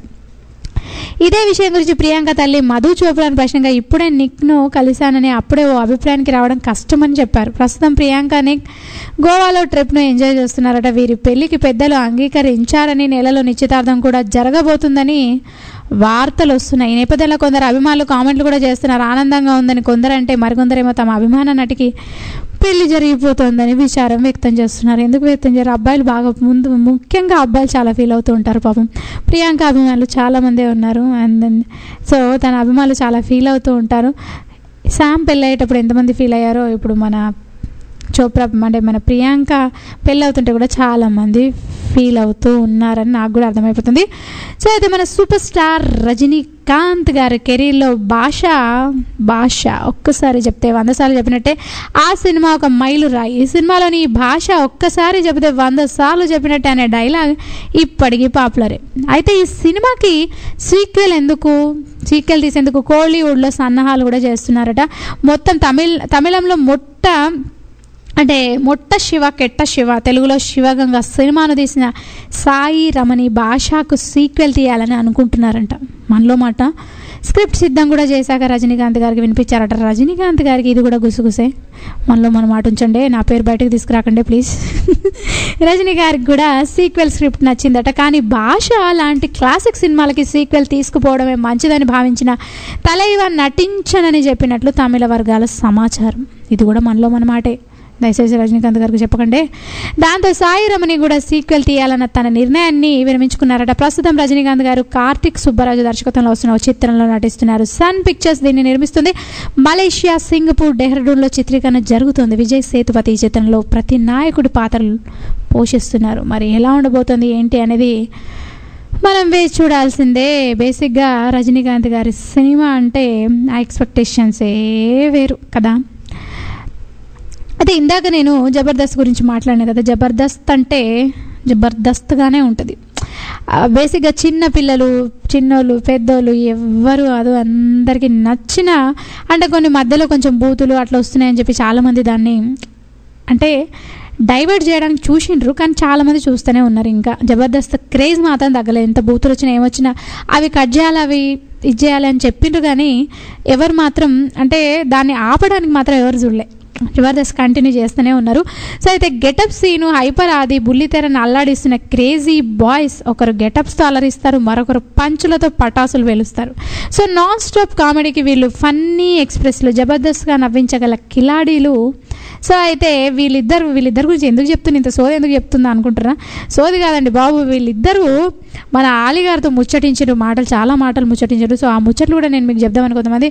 ఇదే విషయం గురించి ప్రియాంక తల్లి మధు చోప్రాని ప్రశ్నగా ఇప్పుడే నిక్ను కలిశానని అప్పుడే ఓ అభిప్రాయానికి రావడం కష్టమని చెప్పారు ప్రస్తుతం ప్రియాంక నిక్ గోవాలో ట్రిప్ను ఎంజాయ్ చేస్తున్నారట వీరి పెళ్లికి పెద్దలు అంగీకరించారని నెలలో నిశ్చితార్థం కూడా జరగబోతుందని వార్తలు వస్తున్నాయి ఈ నేపథ్యంలో కొందరు అభిమానులు కామెంట్లు కూడా చేస్తున్నారు ఆనందంగా ఉందని కొందరంటే మరికొందరేమో తమ అభిమాన నటికి పెళ్లి జరిగిపోతుందని విచారం వ్యక్తం చేస్తున్నారు ఎందుకు వ్యక్తం చేయరు అబ్బాయిలు బాగా ముందు ముఖ్యంగా అబ్బాయిలు చాలా ఫీల్ అవుతూ ఉంటారు పాపం ప్రియాంక అభిమానులు చాలా మందే ఉన్నారు అండ్ దెన్ సో తన అభిమానులు చాలా ఫీల్ అవుతూ ఉంటారు శామ్ పెళ్ళి అయ్యేటప్పుడు ఎంతమంది ఫీల్ అయ్యారో ఇప్పుడు మన చోప్రా అంటే మన ప్రియాంక పెళ్ళి అవుతుంటే కూడా చాలామంది ఫీల్ అవుతూ ఉన్నారని నాకు కూడా అర్థమైపోతుంది సో అయితే మన సూపర్ స్టార్ రజనీకాంత్ గారి కెరీర్లో భాష భాష ఒక్కసారి చెప్తే వంద సార్లు చెప్పినట్టే ఆ సినిమా ఒక మైలు రాయి ఈ సినిమాలోని ఈ భాష ఒక్కసారి చెబితే వంద సార్లు చెప్పినట్టే అనే డైలాగ్ ఇప్పటికీ పాపులరే అయితే ఈ సినిమాకి సీక్వెల్ ఎందుకు సీక్వెల్ తీసేందుకు కోలీవుడ్లో సన్నాహాలు కూడా చేస్తున్నారట మొత్తం తమిళ్ తమిళంలో మొట్ట అంటే మొట్ట శివ కెట్ట శివ తెలుగులో శివగంగ సినిమాను తీసిన సాయి రమణి భాషకు సీక్వెల్ తీయాలని అనుకుంటున్నారంట మనలో మాట స్క్రిప్ట్ సిద్ధం కూడా చేశాక రజనీకాంత్ గారికి వినిపించారట రజనీకాంత్ గారికి ఇది కూడా గుసగుసే మనలో మన మాట ఉంచండి నా పేరు బయటకు తీసుకురాకండి ప్లీజ్ రజనీ గారికి కూడా సీక్వెల్ స్క్రిప్ట్ నచ్చిందట కానీ భాష లాంటి క్లాసిక్ సినిమాలకి సీక్వెల్ తీసుకుపోవడమే మంచిదని భావించిన తలైవ నటించనని చెప్పినట్లు తమిళ వర్గాల సమాచారం ఇది కూడా మనలో మన మాటే దయచేసి రజనీకాంత్ గారికి చెప్పకండి దాంతో సాయి రమణి కూడా సీక్వెల్ తీయాలన్న తన నిర్ణయాన్ని విరమించుకున్నారట ప్రస్తుతం రజనీకాంత్ గారు కార్తిక్ సుబ్బరాజు దర్శకత్వంలో వస్తున్న ఓ చిత్రంలో నటిస్తున్నారు సన్ పిక్చర్స్ దీన్ని నిర్మిస్తుంది మలేషియా సింగపూర్ డెహ్రాడూన్లో చిత్రీకరణ జరుగుతుంది విజయ్ సేతుపతి ఈ చిత్రంలో ప్రతి నాయకుడి పాత్రలు పోషిస్తున్నారు మరి ఎలా ఉండబోతుంది ఏంటి అనేది మనం వేసి చూడాల్సిందే బేసిక్గా రజనీకాంత్ గారి సినిమా అంటే ఆ ఎక్స్పెక్టేషన్సే వేరు కదా అయితే ఇందాక నేను జబర్దస్త్ గురించి మాట్లాడాను కదా జబర్దస్త్ అంటే జబర్దస్త్గానే ఉంటుంది ఆ, బేసిక్గా చిన్న పిల్లలు చిన్నోళ్ళు పెద్దోళ్ళు ఎవ్వరు అది అందరికీ నచ్చిన అంటే కొన్ని మధ్యలో కొంచెం బూతులు అట్లా వస్తున్నాయని చెప్పి చాలామంది దాన్ని అంటే డైవర్ట్ చేయడానికి చూసిండ్రు కానీ చాలామంది చూస్తూనే ఉన్నారు ఇంకా జబర్దస్త్ క్రేజ్ మాత్రం తగ్గలేదు ఎంత బూతులు వచ్చినా ఏమొచ్చినా అవి కట్ చేయాలి అవి ఇది చేయాలి అని చెప్పిండ్రు కానీ ఎవరు మాత్రం అంటే దాన్ని ఆపడానికి మాత్రం ఎవరు చూడలే జబర్దస్త్ కంటిన్యూ చేస్తూనే ఉన్నారు సో అయితే గెటప్ సీను హైపర్ ఆది బుల్లితెరను అల్లాడిస్తున్న క్రేజీ బాయ్స్ ఒకరు గెటప్స్తో అలరిస్తారు మరొకరు పంచులతో పటాసులు వెలుస్తారు సో నాన్ స్టాప్ కామెడీకి వీళ్ళు ఫన్నీ ఎక్స్ప్రెస్లు జబర్దస్త్గా నవ్వించగల కిలాడీలు సో అయితే వీళ్ళిద్దరు వీళ్ళిద్దరు గురించి ఎందుకు చెప్తున్నా ఇంత సోది ఎందుకు చెప్తుందా అనుకుంటారా సోది కాదండి బాబు వీళ్ళిద్దరూ మన ఆలిగారితో ముచ్చటించారు మాటలు చాలా మాటలు ముచ్చటించారు సో ఆ ముచ్చట్లు కూడా నేను మీకు చెప్దామని కొంతమంది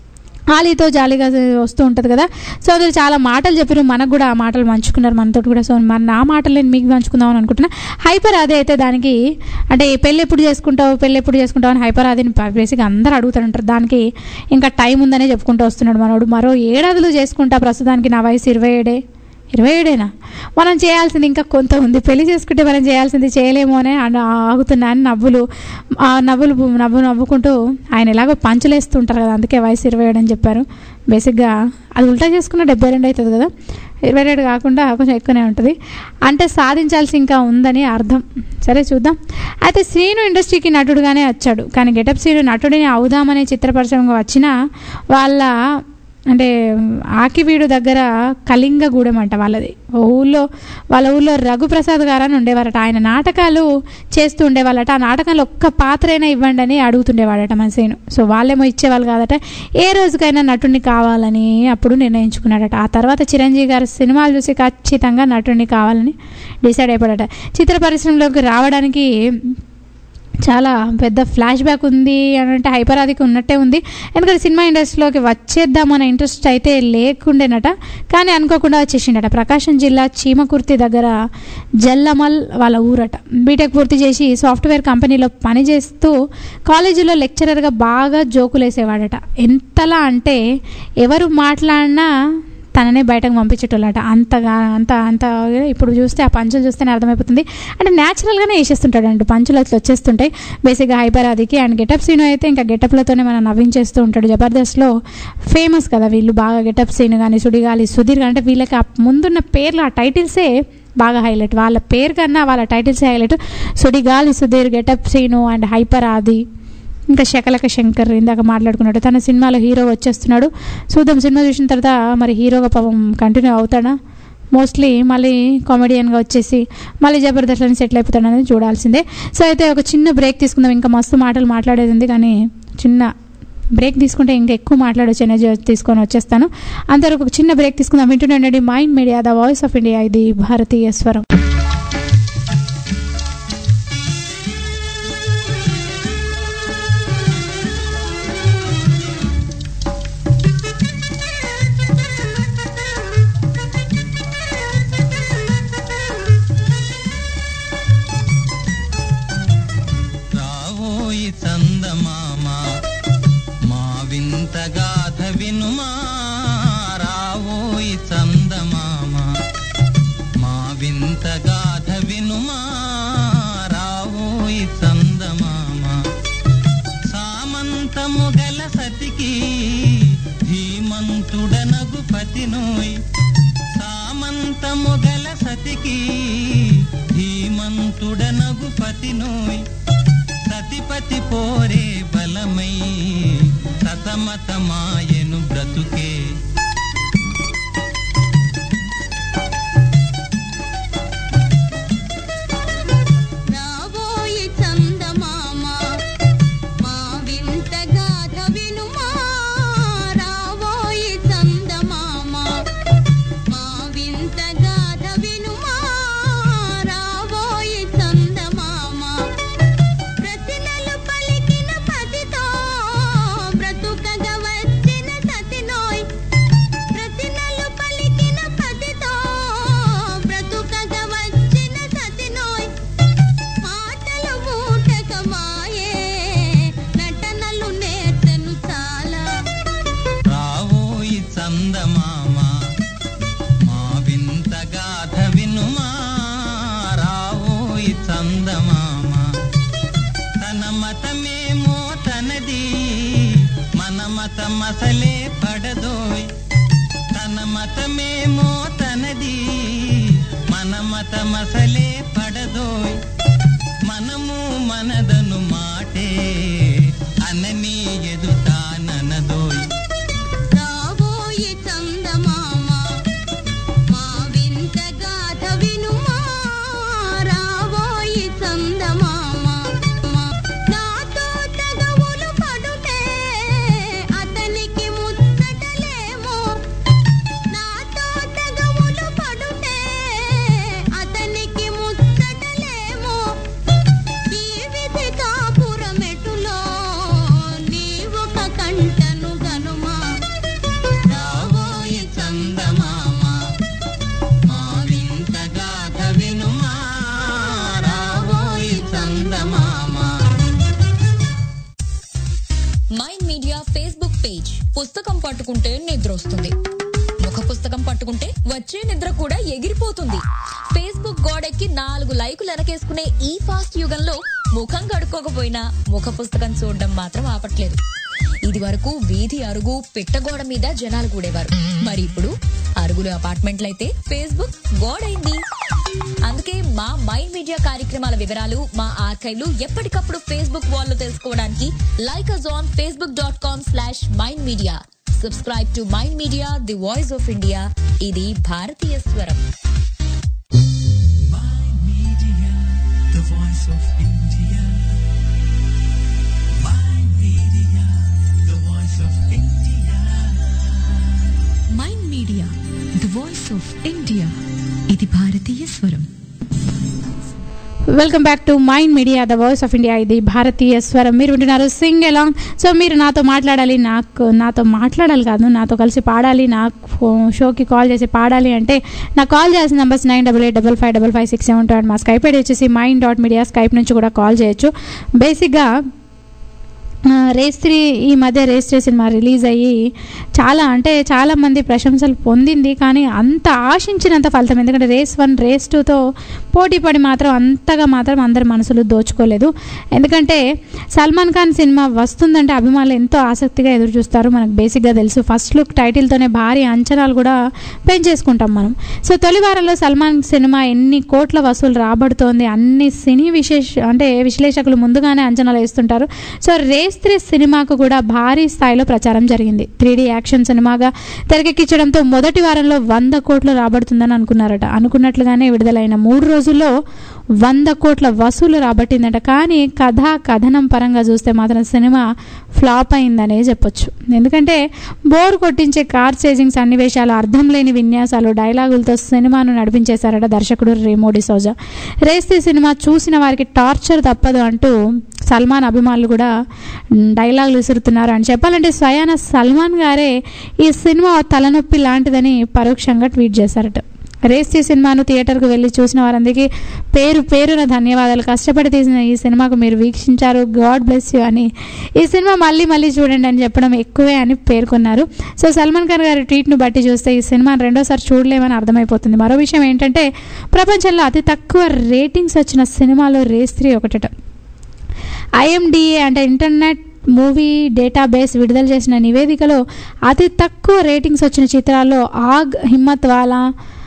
ఆలీతో జాలీగా వస్తూ ఉంటుంది కదా సో అందులో చాలా మాటలు చెప్పారు మనకు కూడా ఆ మాటలు పంచుకున్నారు మనతో కూడా సో మన నా మాటలు నేను మీకు పంచుకుందామని అనుకుంటున్నా హైపర్ అదే అయితే దానికి అంటే పెళ్ళి ఎప్పుడు చేసుకుంటావు పెళ్ళి ఎప్పుడు చేసుకుంటావు అని హైపర్ అదిని బేసిక్గా అందరూ అడుగుతారంటారు దానికి ఇంకా టైం ఉందనే చెప్పుకుంటూ వస్తున్నాడు మనోడు మరో ఏడాదిలో చేసుకుంటా ప్రస్తుతానికి నా వయసు ఇరవై ఏడే ఇరవై ఏడేనా మనం చేయాల్సింది ఇంకా కొంత ఉంది పెళ్లి చేసుకుంటే మనం చేయాల్సింది చేయలేమో అని అన- ఆగుతున్నా అని నవ్వులు ఆ నవ్వులు నవ్వు నవ్వుకుంటూ ఆయన ఎలాగో పంచలేస్తుంటారు కదా అందుకే వయసు ఇరవై ఏడు అని చెప్పారు బేసిక్గా అది ఉల్టా చేసుకున్న డెబ్బై రెండు అవుతుంది కదా ఇరవై రెండు కాకుండా కొంచెం ఎక్కువనే ఉంటుంది అంటే సాధించాల్సి ఇంకా ఉందని అర్థం సరే చూద్దాం అయితే శ్రీను ఇండస్ట్రీకి నటుడుగానే వచ్చాడు కానీ గెటప్ శ్రీను నటుడిని అవుదామనే చిత్ర పరిశ్రమకు వచ్చిన వాళ్ళ అంటే ఆకివీడు దగ్గర కళింగగూడెం అంట వాళ్ళది ఓ ఊళ్ళో వాళ్ళ ఊళ్ళో రఘుప్రసాద్ గారు అని ఉండేవారట ఆయన నాటకాలు చేస్తూ ఉండేవాళ్ళట ఆ నాటకాలు ఒక్క పాత్రైనా ఇవ్వండి అని అడుగుతుండేవాడట మన సీను సో వాళ్ళేమో ఇచ్చేవాళ్ళు కాదట ఏ రోజుకైనా నటుడిని కావాలని అప్పుడు నిర్ణయించుకున్నాడట ఆ తర్వాత చిరంజీవి గారి సినిమాలు చూసి ఖచ్చితంగా నటుడిని కావాలని డిసైడ్ అయిపోయాడట చిత్ర పరిశ్రమలోకి రావడానికి చాలా పెద్ద ఫ్లాష్ బ్యాక్ ఉంది అని అంటే హైపరాదికి ఉన్నట్టే ఉంది ఎందుకంటే సినిమా ఇండస్ట్రీలోకి వచ్చేద్దామన్న ఇంట్రెస్ట్ అయితే లేకుండేనట కానీ అనుకోకుండా వచ్చేసిండట ప్రకాశం జిల్లా చీమకుర్తి దగ్గర జల్లమల్ వాళ్ళ ఊరట బీటెక్ పూర్తి చేసి సాఫ్ట్వేర్ కంపెనీలో పనిచేస్తూ కాలేజీలో లెక్చరర్గా బాగా జోకులేసేవాడట ఎంతలా అంటే ఎవరు మాట్లాడినా తననే బయటకు పంపించేటోళ్ళట అంతగా అంత అంత ఇప్పుడు చూస్తే ఆ పంచులు చూస్తేనే అర్థమైపోతుంది అంటే న్యాచురల్గానే వేసేస్తుంటాడు అండి పంచులు అట్లా వచ్చేస్తుంటాయి బేసిక్గా హైపరాదికి అండ్ గెటప్ సీన్ అయితే ఇంకా గెటప్లతోనే మనం నవ్వించేస్తూ ఉంటాడు జబర్దస్త్లో ఫేమస్ కదా వీళ్ళు బాగా గెటప్ సీన్ కానీ సుడిగాలి సుధీర్ కానీ అంటే వీళ్ళకి ఆ ముందున్న పేర్లు ఆ టైటిల్సే బాగా హైలైట్ వాళ్ళ పేరు కన్నా వాళ్ళ టైటిల్సే highlight Sudigali Sudheer getup Seenu and hyper Aadi ఇంకా శకలక శంకర్ ఇందాక మాట్లాడుకున్నాడు తన సినిమాలో హీరో వచ్చేస్తున్నాడు చూద్దాం సినిమా చూసిన తర్వాత మరి హీరోగా పాపం కంటిన్యూ అవుతాడా మోస్ట్లీ మళ్ళీ కామెడియన్గా వచ్చేసి మళ్ళీ జబర్దస్త్ని సెటిల్ అయిపోతాడు అనేది చూడాల్సిందే సో అయితే ఒక చిన్న బ్రేక్ తీసుకుందాం ఇంకా మస్తు మాటలు మాట్లాడేది ఉంది కానీ చిన్న బ్రేక్ తీసుకుంటే ఇంకా ఎక్కువ మాట్లాడొచ్చు ఎనర్జీ తీసుకొని వచ్చేస్తాను అంతవరకు ఒక చిన్న బ్రేక్ తీసుకుందాం వింటుండండి mind media the voice of India ఇది భారతీయ స్వరం రావోయి చందమామ మా వింత గాథ వినుమా రావోయి చందమామ మా వింత గాథ వినుమా రావోయి చందమామ సామంతము గల సతికి ధీమంతుడనగు పతినోయ్ సామంతము గల సతికి ధీమంతుడనగు పతినోయ్ సతిపతి పోరే బలమై సతమతమాయను బ్రతుకే రావోయి చందమామ మా వింత గాథ వినుమా రావోయి చందమామ మా వింత గాథ వినుమా రావోయి చందమామ ప్రతినలు పలికిన పతితో బ్రతుకగా వచ్చిన సతినోయ్ ప్రతినలు పలికిన పతితో బ్రతుకగా వచ్చిన సతినోయ్ మాటలు మూటక మాయే నటనలు నేర్చను చాలా రావోయి చందమామ మా వింత గాథ వినుమా రావోయి చందమామ తన మతమేమో తనది మన మతం అసలే పడదోయ్ తన మతమేమో తనది మన మతం అసలే పడదోయ్ మనము మనదను మాటే అనని ఎదుటాననదోయ్ రావోయి చందమామ మా వింత గాథ వినుమా రావోయి చందమామ నాతో తగవులు పడుతే అతనికి ముచ్చటలేమో నాతో తగవులు పడుతే అతనికి ముచ్చటలేమో ఈ విధి కాపురమెటులో నీవొక కంటను గనుమా రావోయి చందమామ మా వింత గాథ వినుమా రావోయి చందమామ మైండ్ మీడియా ఫేస్బుక్ పేజ్ పుస్తకం పట్టుకుంటే నిద్ర వస్తుంది ముఖ పుస్తకం పట్టుకుంటే వచ్చే నిద్ర కూడా ఎగిరిపోతుంది ఫేస్బుక్ గోడెక్కి నాలుగు లైకులు వెనకేసుకునే ఈ ఫాస్ట్ యుగంలో ముఖం కడుక్కోకపోయినా ముఖ పుస్తకం చూడడం మాత్రం ఆపట్లేదు ఇది వరకు వీధి అరుగు పిట్టగోడ మీద జనాలు కూడేవారు మరి ఇప్పుడు అరుగులు అపార్ట్మెంట్లయితే ఫేస్బుక్ గోడైంది అందుకే మా మైండ్ మీడియా కార్యక్రమాల వివరాలు మా ఆర్కైవ్లు ఎప్పటికప్పుడు ఫేస్బుక్ వాల్లో తెలుసుకోవడానికి like us on Facebook dot com slash mind media subscribe to mind media the voice of India ఇది భారతీయ స్వరం Media, the voice of India. Mind Media, the voice of India. Mind media the voice of India ఇది భారతీయ స్వరం welcome back to mind media the voice of India ఇది భారతీయ స్వరం మీరు వింటున్నారు సింగ్ ఎలాంగ్ సో మీరు నాతో మాట్లాడాలి నాకు నాతో మాట్లాడాలి కాదు నాతో కలిసి పాడాలి నా ఫో- షోకి కాల్ చేసి పాడాలి అంటే నాకు కాల్ చేయాల్సిన numbers nine double eight double five double five six seven two and మా స్కైప్ ఐడి వచ్చేసి మైండ్ డాట్ మీడియా స్కైప్ నుంచి కూడా కాల్ చేయొచ్చు బేసిక్గా ఆ, రేస్ త్రీ ఈ మధ్య రేస్ త్రీ సినిమా రిలీజ్ అయ్యి చాలా అంటే చాలా మంది ప్రశంసలు పొందింది కానీ అంత ఆశించినంత ఫలితం ఎందుకంటే రేస్ వన్ రేస్ టూతో పోటీ పడి మాత్రం అంతగా మాత్రం అందరి మనసులు దోచుకోలేదు ఎందుకంటే సల్మాన్ ఖాన్ సినిమా వస్తుందంటే అభిమానులు ఎంతో ఆసక్తిగా ఎదురు చూస్తారు మనకు బేసిక్గా తెలుసు ఫస్ట్ లుక్ టైటిల్తోనే భారీ అంచనాలు కూడా పెంచేసుకుంటాం మనం సో తొలి వారంలో సల్మాన్ సినిమా ఎన్ని కోట్ల వసూలు రాబడుతోంది అన్ని సినీ విశేష అంటే విశ్లేషకులు ముందుగానే అంచనాలు వేస్తుంటారు సో రేస్ త్రీ సినిమాకు కూడా భారీ స్థాయిలో ప్రచారం జరిగింది త్రీ యాక్షన్ సినిమాగా తెరకెక్కించడంతో మొదటి వారంలో వంద కోట్లు రాబడుతుందని అనుకున్నారట అనుకున్నట్లుగానే విడుదలైన మూడు రోజుల్లో వంద కోట్ల వసూలు రాబట్టిందట కానీ కథ కథనం పరంగా చూస్తే మాత్రం సినిమా ఫ్లాప్ అయిందనే చెప్పొచ్చు ఎందుకంటే బోర్ కొట్టించే కార్ చేజింగ్ సన్నివేశాలు అర్థం లేని విన్యాసాలు డైలాగులతో సినిమాను నడిపించేశారట దర్శకుడు రేమోడి సోజా రేస్తే సినిమా చూసిన వారికి టార్చర్ తప్పదు అంటూ సల్మాన్ అభిమానులు కూడా మ్, డైలాగులు విసురుతున్నారు అని చెప్పాలంటే స్వయాన సల్మాన్ గారే ఈ సినిమా తలనొప్పి లాంటిదని పరోక్షంగా ట్వీట్ చేశారట రేస్టీ సినిమాను థియేటర్కు వెళ్ళి చూసిన వారందరికీ పేరు పేరున ధన్యవాదాలు కష్టపడి తీసిన ఈ సినిమాకు మీరు వీక్షించారు గాడ్ బ్లెస్ యూ అని ఈ సినిమా మళ్ళీ మళ్ళీ చూడండి అని చెప్పడం ఎక్కువే అని పేర్కొన్నారు సో సల్మాన్ ఖాన్ గారి ట్వీట్ను బట్టి చూస్తే ఈ సినిమాను రెండోసారి చూడలేమని అర్థమైపోతుంది మరో విషయం ఏంటంటే ప్రపంచంలో అతి తక్కువ రేటింగ్స్ వచ్చిన సినిమాలో రేస్ త్రీ ఒకటట ఐఎండిఏ అంటే ఇంటర్నెట్ మూవీ డేటాబేస్ విడుదల చేసిన నివేదికలో అతి తక్కువ రేటింగ్స్ వచ్చిన చిత్రాల్లో Aag Himmatwala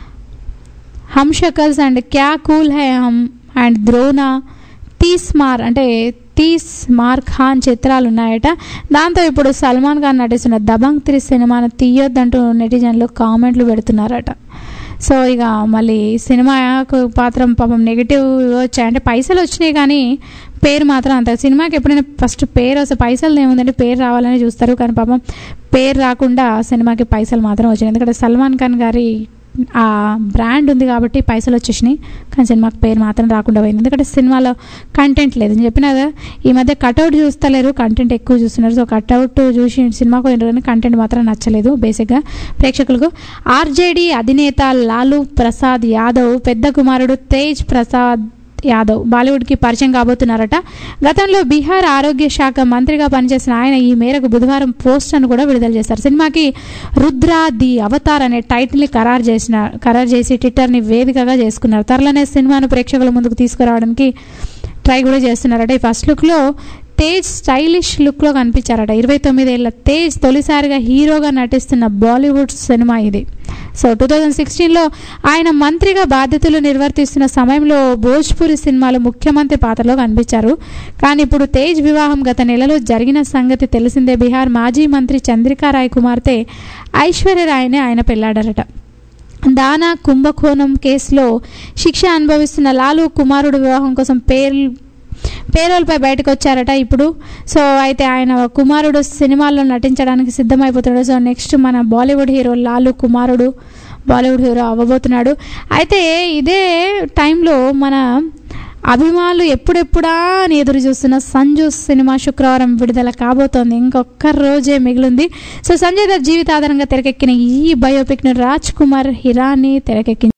Humshakals and Kya cool Hai Hum and Drona Tees Maar అంటే తీస్ మార్ ఖాన్ చిత్రాలు ఉన్నాయట దాంతో ఇప్పుడు సల్మాన్ ఖాన్ నటిస్తున్న దబంగ్ త్రీ సినిమాను తీయొద్దంటూ నెటిజన్లు కామెంట్లు పెడుతున్నారట సో ఇక మళ్ళీ సినిమాకు పాత్రం పాపం నెగిటివ్ వచ్చాయి అంటే పైసలు వచ్చినాయి కానీ పేరు మాత్రం అంత సినిమాకి ఎప్పుడైనా ఫస్ట్ పేరు వస్తే పైసలు ఏముందంటే పేరు రావాలని చూస్తారు కానీ పాపం పేరు రాకుండా సినిమాకి పైసలు మాత్రం వచ్చినాయి ఎందుకంటే సల్మాన్ ఖాన్ గారి ఆ బ్రాండ్ ఉంది కాబట్టి పైసలు వచ్చేసినాయి కానీ సినిమాకి పేరు మాత్రం రాకుండా పోయింది ఎందుకంటే సినిమాలో కంటెంట్ లేదు నేను చెప్పిన కదా ఈ మధ్య కట్అవుట్ చూస్తలేరు కంటెంట్ ఎక్కువ చూస్తున్నారు సో కట్అవుట్ చూసి సినిమాకు పోయినారు కానీ కంటెంట్ మాత్రం నచ్చలేదు బేసిక్గా ప్రేక్షకులకు ఆర్జేడీ అధినేత లాలూ ప్రసాద్ యాదవ్ పెద్ద కుమారుడు తేజ్ ప్రసాద్ యాదవ్ బాలీవుడ్కి పరిచయం కాబోతున్నారట గతంలో బీహార్ ఆరోగ్య శాఖ మంత్రిగా పనిచేసిన ఆయన ఈ మేరకు బుధవారం పోస్టర్ను కూడా విడుదల చేశారు సినిమాకి రుద్ర ది అవతార్ అనే టైటిల్ని ఖరారు చేసిన ఖరారు చేసి ట్విట్టర్ని వేదికగా చేసుకున్నారు త్వరలోనే సినిమాను ప్రేక్షకుల ముందుకు తీసుకురావడానికి ట్రై కూడా చేస్తున్నారట ఈ ఫస్ట్ లుక్లో తేజ్ స్టైలిష్ లుక్లో కనిపించారట ఇరవై తొమ్మిదేళ్ల తేజ్ తొలిసారిగా హీరోగా నటిస్తున్న బాలీవుడ్ సినిమా ఇది సో టూ థౌజండ్ సిక్స్టీన్లో ఆయన మంత్రిగా బాధ్యతలు నిర్వర్తిస్తున్న సమయంలో భోజ్పురి సినిమాలో ముఖ్యమంత్రి పాత్రలో కనిపించారు కానీ ఇప్పుడు తేజ్ వివాహం గత నెలలో జరిగిన సంగతి తెలిసిందే బీహార్ మాజీ మంత్రి చంద్రికా రాయ్ కుమార్తె ఐశ్వర్యరాయ్ని ఆయన పెళ్లాడారట దానా కుంభకోణం కేసులో శిక్ష అనుభవిస్తున్న లాలు కుమారుడు వివాహం కోసం పేరు పేరోల్పై బయటకు వచ్చారట ఇప్పుడు సో అయితే ఆయన కుమారుడు సినిమాల్లో నటించడానికి సిద్ధమైపోతున్నాడు సో నెక్స్ట్ మన బాలీవుడ్ హీరో లాలు కుమారుడు బాలీవుడ్ హీరో అవ్వబోతున్నాడు అయితే ఇదే టైంలో మన అభిమానులు ఎప్పుడెప్పుడా అని ఎదురు చూస్తున్న సంజు సినిమా శుక్రవారం విడుదల కాబోతోంది ఇంకొక రోజే మిగిలింది సో సంజయ్ దత్ జీవిత ఆధారంగా తెరకెక్కిన ఈ బయోపిక్ను రాజ్ కుమార్ హిరానీ తెరకెక్కించారు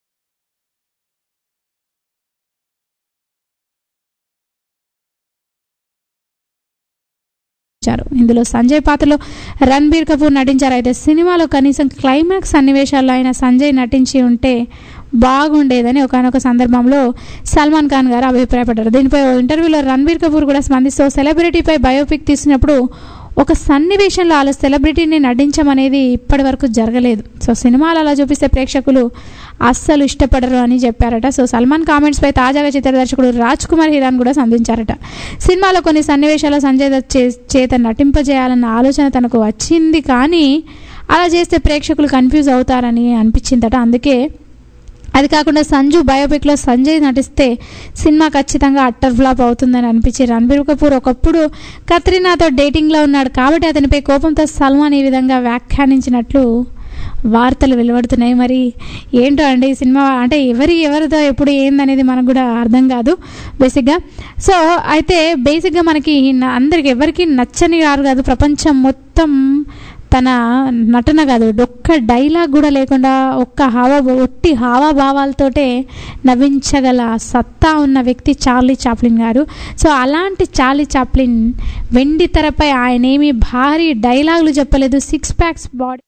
ఇచ్చారు ఇందులో సంజయ్ పాత్రలో రణబీర్ కపూర్ నటించారు అయితే సినిమాలో కనీసం క్లైమాక్స్ సన్నివేశాల్లో ఆయన సంజయ్ నటించి ఉంటే బాగుండేదని ఒకనొక సందర్భంలో సల్మాన్ ఖాన్ గారు అభిప్రాయపడ్డారు దీనిపై ఓ ఇంటర్వ్యూలో రణబీర్ కపూర్ కూడా స్పందిస్తూ సెలబ్రిటీపై బయోపిక్ తీసినప్పుడు ఒక సన్నివేశంలో వాళ్ళ సెలబ్రిటీని నటించమనేది ఇప్పటి వరకు జరగలేదు సో సినిమాలు అలా చూపిస్తే ప్రేక్షకులు అస్సలు ఇష్టపడరు అని చెప్పారట సో సల్మాన్ కామెంట్స్పై తాజాగా చిత్ర దర్శకుడు రాజ్ కుమార్ హిరాన్ కూడా సంధించారట సినిమాలో కొన్ని సన్నివేశాల్లో సంజయ్ దత్ చే- చేత నటింపజేయాలన్న ఆలోచన తనకు వచ్చింది కానీ అలా చేస్తే ప్రేక్షకులు కన్ఫ్యూజ్ అవుతారని అనిపించిందట అందుకే అది కాకుండా సంజు బయోపిక్లో సంజయ్ నటిస్తే సినిమా ఖచ్చితంగా అట్టర్ ఫ్లాప్ అవుతుందని అనిపించి రణబీర్ కపూర్ ఒకప్పుడు కత్రినాతో డేటింగ్లో ఉన్నాడు కాబట్టి అతనిపై కోపంతో సల్మాన్ ఈ విధంగా వ్యాఖ్యానించినట్లు వార్తలు వెలువడుతున్నాయి మరి ఏంటో అండి ఈ సినిమా అంటే ఎవరి ఎవరితో ఎప్పుడు ఏందనేది మనకు కూడా అర్థం కాదు బేసిక్గా సో అయితే బేసిక్గా మనకి న- అందరికి ఎవరికి నచ్చని వారు కాదు ప్రపంచం మొత్తం తన నటన కాదు ఒక్క డైలాగ్ కూడా లేకుండా ఒక్క హావ ఒట్టి హావభావాలతోటే నవ్వించగల సత్తా ఉన్న వ్యక్తి చార్లీ చాప్లిన్ గారు సో అలాంటి చార్లీ చాప్లిన్ వెండి తెరపై ఆయన ఏమి భారీ డైలాగులు చెప్పలేదు సిక్స్ ప్యాక్స్ బాడీ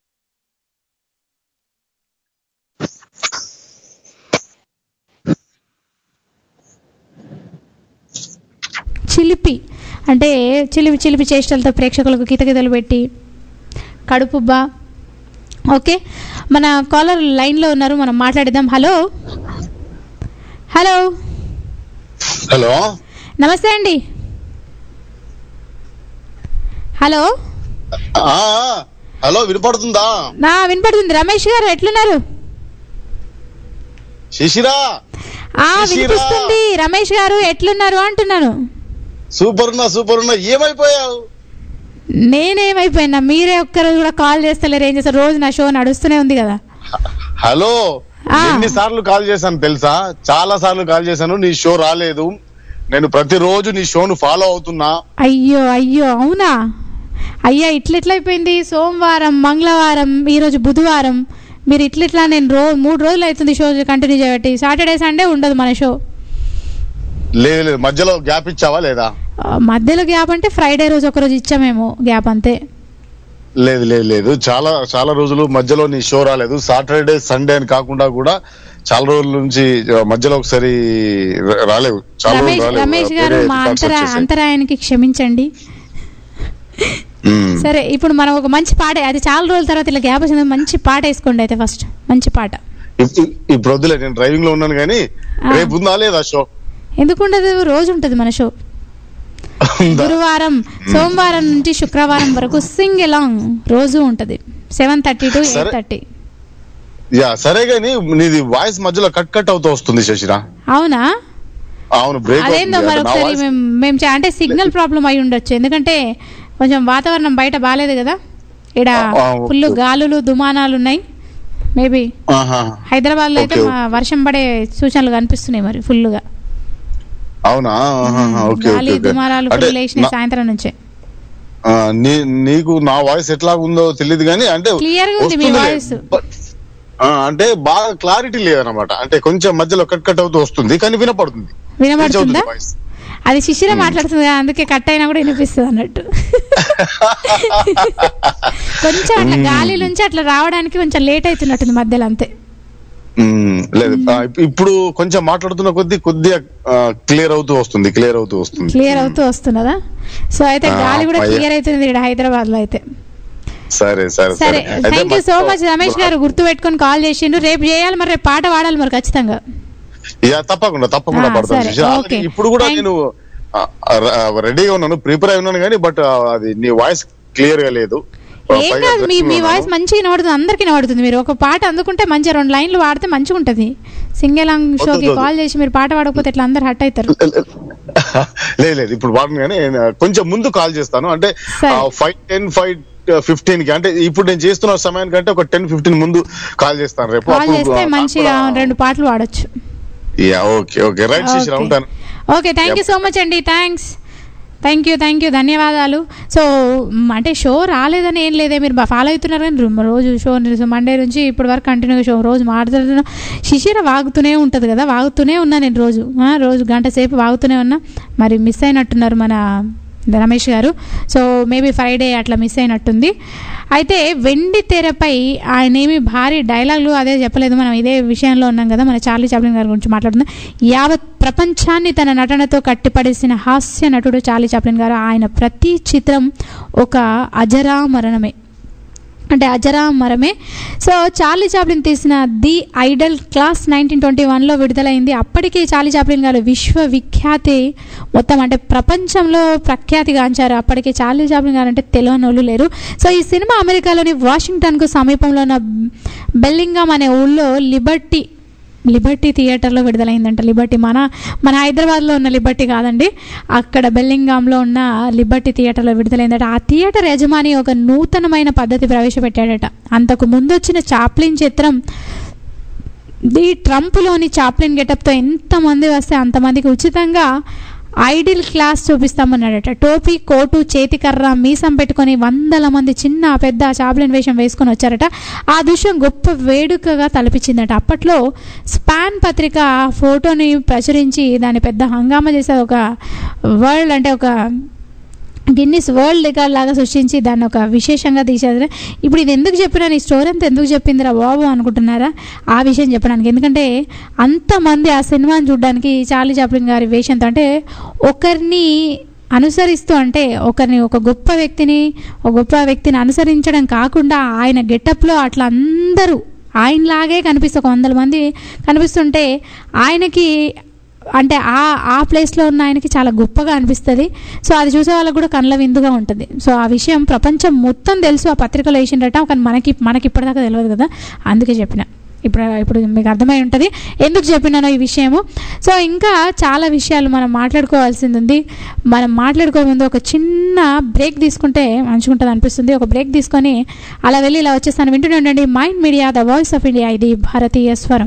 చిలిపి అంటే చిలిపి చిలిపి చేష్టలతో ప్రేక్షకులకు కితకితలు పెట్టి కడుపుబ్బా ఓకే మన కాలర్ లైన్లో ఉన్నారు మనం మాట్లాడిద్దాం హలో హలో హలో నమస్తే అండి హలో ఆ, హలో వినపడుతుందా నా వినపడుతుంది రమేష్ గారు ఎట్లున్నారు శిశిరా ఆ శిశిరా. వినిపిస్తుంది రమేష్ గారు ఎట్లున్నారు అంటున్నాను సూపర్ ఉన్నా సూపర్ ఉన్నా ఏమైపోయావు నేనేమైపోయినా మీరే ఒక్కరోజు కూడా కాల్ చేస్తలేరు ఏం చేస్తారు రోజు నా షో నడుస్తూనే ఉంది కదా హలో ఎన్ని సార్లు కాల్ చేశాను తెలుసా చాలా సార్లు కాల్ చేశాను నీ షో రాలేదు నేను ప్రతిరోజు నీ షోను ఫాలో అవుతున్నా అయ్యో అయ్యో అవునా అయ్యా ఇట్లెట్లయిపోయింది సోమవారం మంగళవారం ఈరోజు బుధవారం మీరు ఇట్లిట్లా నేను రో మూడు రోజులు అవుతుంది షో కంటిన్యూ చేయబట్టి సాటర్డే సండే ఉండదు మన షో లేదు లేదు మధ్యలో గ్యాప్ ఇచ్చావా లేదా ఆ, మధ్యలో గ్యాప్ అంటే ఫ్రైడే రోజు ఒక రోజు ఇచ్చామేమో గ్యాప్ అంతే లేదు లేదు లేదు చాలా చాలా రోజులు మధ్యలో నీ షో రాలేదు సాటర్డే సండే అని కాకుండా కూడా చాలా రోజుల నుంచి ఆ, మధ్యలో ఒకసారి రా- రాలేవు చాలా రోజులు రమేష్ రాలేవు. రమేష్ గారు వేరే మా రికార్డ్స్ అంతరా వచ్చేసాయి. అంతరాయానికి క్షమించండి మ్మ్. సరే ఇప్పుడు మనం ఒక మంచి పాట అది చాలా రోజుల తర్వాత ఇలా గ్యాప్ వచ్చింది మంచి పాట వేసుకోండి అయితే ఫస్ట్ మంచి పాట ఇప్పు- ఇప్పుడు వద్దులే నేను డ్రైవింగ్ లో ఉన్నాను కానీ రేపు ఉందా లేదా షో ఎందుకు ఉండదు రోజు ఉంటుంది మన షో గురువారం సోమవారం నుంచి శుక్రవారం వరకు సింగ్ ఎలాంగ్ రోజు ఉంటది సెవెన్ థర్టీ టు ఎయిట్ సరే. థర్టీ యా సరే గానీ నీది వాయిస్ మధ్యలో కట్ కట్ అవుతూ వస్తుంది శశిరా అవునా అవును బ్రేక్ అదేందో మరి ఒకసారి మేము మేము చే- అంటే సిగ్నల్ ప్రాబ్లం అయి ఉండొచ్చు ఎందుకంటే కొంచెం వాతావరణం బయట బాగాలేదు కదా ఇక్కడ ఆ, ఓకే. ఫుల్ గాలులు దుమానాలు ఉన్నాయి మేబీ హైదరాబాద్ లో అయితే ఓకే, మా వర్షం పడే సూచనలు కనిపిస్తున్నాయి మరి ఫుల్ గా అవునా ఆహాహా, ఓకే గాలి ఓకే, ఓకే దుమారాలు అంటే ఫుల్ లేచినాయి నా- సాయంత్రం నుంచే ఆ, నీ- నీకు నా వాయిస్ ఎట్లా ఉందో తెలియదు కానీ అంటే క్లియర్ గా ఉంది మీ వస్తుందిలే. వాయిస్ ఆ, అంటే బాగా క్లారిటీ లేదనమాట అంటే కొంచెం మధ్యలో కట్ కట్ అవుతూ వస్తుంది కానీ వినపడుతుంది వినబడుతుందా Reach అవుతుంది voice. అది శిశిర మాట్లాడుతుంది కదా, అందుకే కట్ అయినా కూడా వినిపిస్తుంది అన్నట్టు కొంచెం అట్లా గాలి నుంచి అట్లా రావడానికి కొంచెం లేట్ అవుతున్నట్టుంది మధ్యలో అంతే మ్మ్, లేదు ఆ, ఇప్- ఇప్పుడు కొంచెం మాట్లాడుతున్న కొద్దీ కొద్దిగా క్లియర్ అవుతూ వస్తుంది క్లియర్ అవుతూ వస్తుంది క్లియర్ అవుతూ వస్తున్నదా సో అయితే ఆ, గాలి కూడా అయ్యా. క్లియర్ అవుతుంది ఇక్కడ హైదరాబాద్ లో అయితే సరే సరే సరే అయితే థ్యాంక్ యూ సో మా- మచ్ రమేష్ గారు గుర్తు పెట్టుకొని కాల్ చేసిండు రేపు చేయాలి మరి రేపు పాట పాడాలి మరి ఖచ్చితంగా యా తప్పకుండా తప్పకుండా ఆ, పడతాను సరే, శిశిర. ఓకే. ఇప్పుడు కూడా నేను ఆ, ఆ, రెడీగా ఉన్నాను ప్రిపేర్ అయి ఉన్నాను కానీ బట్ అది నీ వాయిస్ క్లియర్ గా లేదు ఏం పైగా కాదు మీ dressing మీ లో వాయిస్ మంచిగా వినబడుతుంది అందరికి వినబడుతుంది మీరు ఒక పాట అందుకుంటే మంచిగా రెండు లైన్లు వాడితే మంచిగా ఉంటుంది సింగేలాంగ్ షోకి వద్దు. కాల్ చేసి మీరు పాట పాడకపోతే ఇట్లా అందరు హట్ అవుతారు లేదు లేదు ఇప్పుడు వాడను కానీ నేను కొంచెం ముందు కాల్ చేస్తాను అంటే సరే. ఫైవ్ టెన్ ఫైవ్ ఫిఫ్టీన్ కి అంటే ఇప్పుడు నేను చేస్తున్న సమయానికంటే ఒక టెన్ ఫిఫ్టీన్ ముందు కాల్ చేస్తాను రేపు కాల్ అప్పుడు చేస్తే నాకు మంచిగా కూడా- రెండు పాటలు పాడొచ్చు yeah okay okay right Shishira okay. ఉంటాను okay thank you so much అండి thanks thank you thank you ధన్యవాదాలు సో మ్, అంటే షో రాలేదని ఏం లేదే మీరు ఫాలో అవుతున్నారు కానీ రో- రోజు షో మండే నుంచి ఇప్పటి వరకు కంటిన్యూగా షో రోజు మాట్లాడుతున్నా శిశిర వాగుతూనే ఉంటుంది కదా వాగుతూనే ఉన్నా నేను రోజు ఆ, రోజు గంట సేపు వాగుతూనే ఉన్నా మరి మిస్ అయినట్టున్నారు మన రమేష్ గారు సో మేబీ ఫ్రైడే అట్లా మిస్ అయినట్టుంది అయితే వెండి తెరపై ఆయన ఏమి భారీ డైలాగులు అదే చెప్పలేదు మనం ఇదే విషయంలో ఉన్నాం కదా మన చార్లీ చాప్లిన్ గారి గురించి మాట్లాడుతున్నాం యావత్ ప్రపంచాన్ని తన నటనతో కట్టిపడేసిన హాస్య నటుడు చార్లీ చాప్లిన్ గారు ఆయన ప్రతి చిత్రం ఒక అజరామరణమే అంటే అజరామరమే సో చార్లీ చాప్లిన్ తీసిన the idle class nineteen twenty వన్లో విడుదలైంది అప్పటికే చార్లీ చాప్లిన్ గారు విశ్వవిఖ్యాతి మొత్తం అంటే ప్రపంచంలో ప్రఖ్యాతిగాంచారు అప్పటికే చార్లీ చాప్లిన్ గారు అంటే తెలియని వాళ్ళు లేరు సో ఈ సినిమా అమెరికాలోని వాషింగ్టన్కు సమీపంలో ఉన్న బెల్లింగమ్ అనే ఊళ్ళో లిబర్టీ లిబర్టీ థియేటర్లో విడుదలైందంట లిబర్టీ మన మన హైదరాబాద్లో ఉన్న లిబర్టీ కాదండి అక్కడ బెల్లింగామ్లో ఉన్న లిబర్టీ థియేటర్లో విడుదలైందట ఆ థియేటర్ యజమాని ఒక నూతనమైన పద్ధతి ప్రవేశపెట్టాడట అంతకు ముందు వచ్చిన చాప్లిన్ చిత్రం ది ట్రంప్లోని చాప్లిన్ గెటప్తో ఎంతమంది వస్తే అంతమందికి ఉచితంగా ఐడిల్ క్లాస్ చూపిస్తామన్నాడట టోపీ కోటు చేతికర్ర మీసం పెట్టుకొని వందల మంది చిన్న పెద్ద చాప్లిన్ వేషం వేసుకొని వచ్చారట ఆ దృశ్యం గొప్ప వేడుకగా తలపించిందట అప్పట్లో స్పాన్ పత్రిక ఆ ఫోటోని ప్రచురించి దాన్ని పెద్ద హంగామా చేసే ఒక వరల్డ్ అంటే ఒక గిన్నిస్ వరల్డ్ రికార్డ్ లాగా సృష్టించి దాన్ని ఒక విశేషంగా తీసేది ఇప్పుడు ఇది ఎందుకు చెప్పినా నీ స్టోరీ అంతా ఎందుకు చెప్పిందిరా బాబు అనుకుంటున్నారా ఆ విషయం చెప్పడానికి ఎందుకంటే అంతమంది ఆ సినిమాని చూడడానికి చార్లీ చాప్లిన్ గారి వేషంతో అంటే ఒకరిని అనుసరిస్తూ అంటే ఒకరిని ఒక గొప్ప వ్యక్తిని ఒక గొప్ప వ్యక్తిని అనుసరించడం కాకుండా ఆయన గెటప్లో అట్లా అందరూ ఆయనలాగే కనిపిస్తూ ఒక వందల మంది కనిపిస్తుంటే ఆయనకి అంటే ఆ ఆ ప్లేస్లో ఉన్న ఆయనకి చాలా గొప్పగా అనిపిస్తుంది సో అది చూసే వాళ్ళకి కూడా కళ్ళ విందుగా ఉంటుంది సో ఆ విషయం ప్రపంచం మొత్తం తెలుసు ఆ పత్రికలో వేసిండట కానీ మనకి మనకి ఇప్పటిదాకా తెలియదు కదా అందుకే చెప్పిన ఇప్పుడు ఇప్పుడు మీకు అర్థమై ఉంటుంది ఎందుకు చెప్పినానో ఈ విషయము సో ఇంకా చాలా విషయాలు మనం మాట్లాడుకోవాల్సింది ఉంది మనం మాట్లాడుకోే ముందు ఒక చిన్న బ్రేక్ తీసుకుంటే మంచిగా ఉంటుంది అనిపిస్తుంది ఒక బ్రేక్ తీసుకొని అలా వెళ్ళి ఇలా వచ్చేస్తాను వింటూనే ఉండండి mind media the voice of India ఇది భారతీయ స్వరం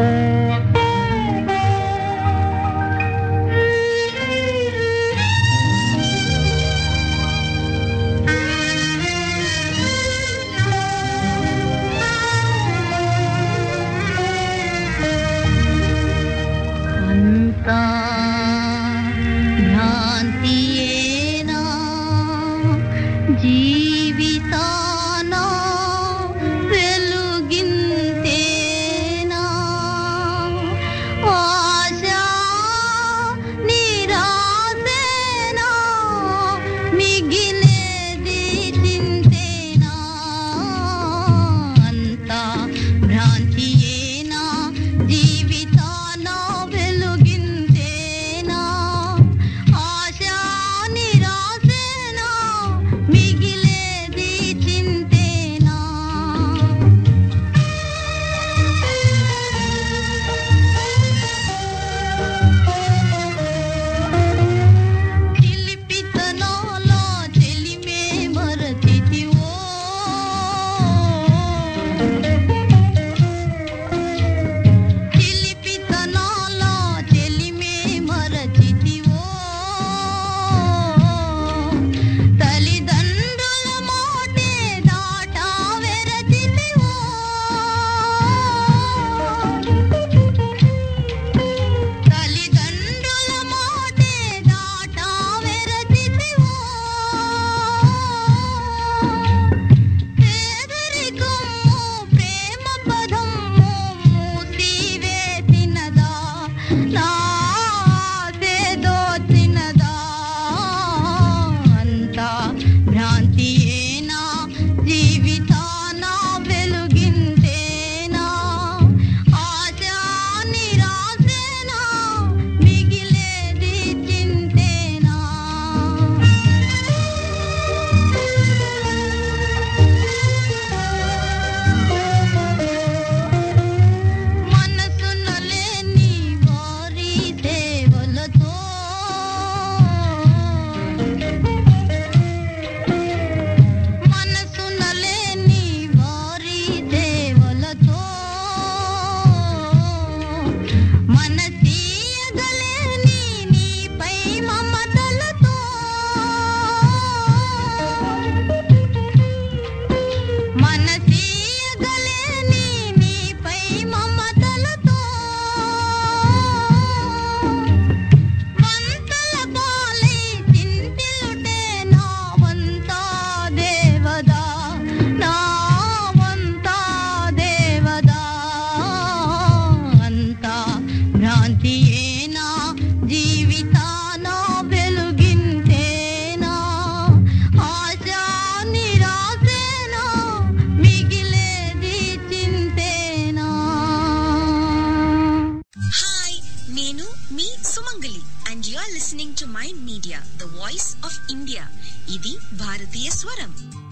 అంతా భ్రాంతియేనా జీవితాన వెలుగింతేనా ఆశా నిరాశేనా మిగిలేది చింతేనా అంతా భ్రాంతియేనా జీవితాన వెలుగింతేనా ఆశా నిరాశేనా మిగిలేది చింతేనా చిలిపితనాల చెలిమే మరచితివో చిలిపితనాల చెలిమే మరచితివో తల్లిదండ్రుల మాటే దాటా వెరచితివో తల్లిదండ్రుల మాటే దాటా వెరచితివో పేదరికము ప్రేమ పదము మూసివేసినదా నా ఆశేదో చిన్నదా అంతా భ్రాంతియేనా జీవితాన వెలుగింతేనా ఆశా నిరాశేనా మిగిలేది చింతేనా మనసున లేని వారి సేవలతో మనసున లేని వారి సేవలతో మనసీయగలేని నీపై మమతలతో మనసీయగలేని నీపై మమతలతో వంతల పాలై చింతిలుటే నా వంతా దేవదా నా వంతా దేవదా అంతా భ్రాంతియేనా జీవితాన వెలుగింతేనా ఆశా నిరాశేనా మిగిలేది చింతేనా హాయ్ నేను మీ Sumangali and you are listening to mind media the voice of India ఇది భారతీయ స్వరం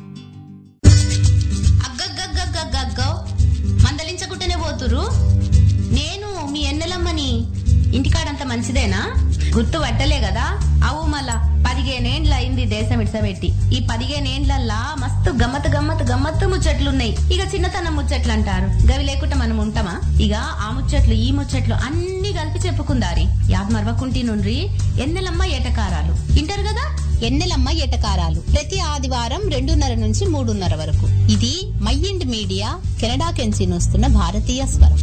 అగ్గగ్గగ్గగ్గగ్గో మందలించకుంటేనే పోతురు నేను మీ ఎన్నెలమ్మని ఇంటికాడంత మంచిదేనా గుర్తు పట్టలే కదా అవు మళ్ళా పదిహేనేండ్ల అయింది దేశం ఇడ్సబెట్టి ఈ పదిహేనేండ్లల్లా మస్తు గమ్మత్ గమ్మత్ గమ్మత్తు ముచ్చట్లున్నాయి ఇక చిన్నతనం ముచ్చట్లు అంటారు గవి లేకుండా మనం ఉంటామా ఇక ఆ ముచ్చట్లు ఈ ముచ్చట్లు అన్ని కలిపి చెప్పుకుందారి యాద్ మరవకుంటి నుండ్రి ఎన్నెలమ్మ ఏటకారాలు ఇంటారు కదా ఎన్నెలమ్మ ఎటకారాలు ప్రతి ఆదివారం రెండున్నర నుంచి మూడున్నర వరకు ఇది మైండ్ మీడియా కెనడా కెంచి వస్తున్న భారతీయ స్వరం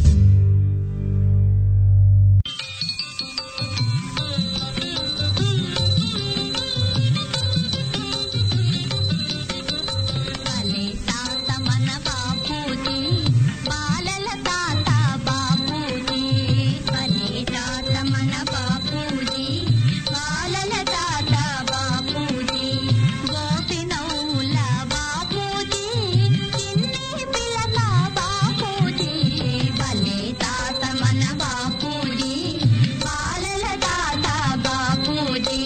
భలే తాత మన బాపూజీ బాలల తాత బాపూజీ భలే తాత మన బాపూజీ బాలల తాత బాపూజీ గోపినౌల బాపూజీ చిన్ని పిల్లల బాపూజీ భలే తాత మన బాపూజీ బాలల తాత బాపూజీ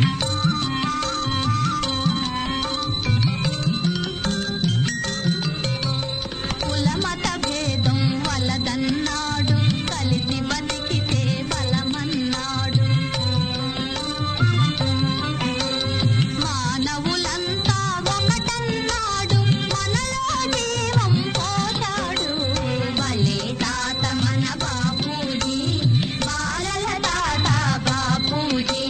కులమత భేదం వలదన్నాడు కలిసి బతికితే బలమన్నాడు మానవులంతా ఒకటన్నాడు మనలో జీవం పోశాడు భలే తాత మన బాపూజీ బాలల తాత బాపూజీ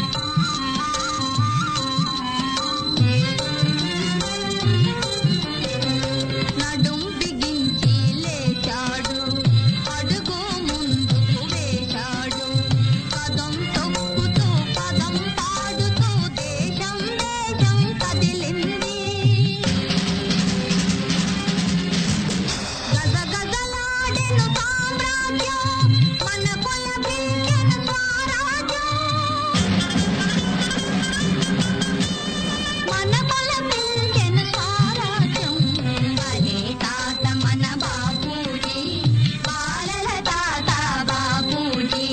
నడుం బిగించి లేచాడు అడుగు ముందుకు వేశాడు పదం తొక్కుతూ పదం పాడుతూ దేశం దేశం కదిలింది గజగజలాడెను సామ్రాజ్యం మన కుల బింకెను స్వరాజ్యం మన కుల బింకెను స్వరాజ్యం భలే తాత మన బాపూజీ బాలల తాత బాపూజీ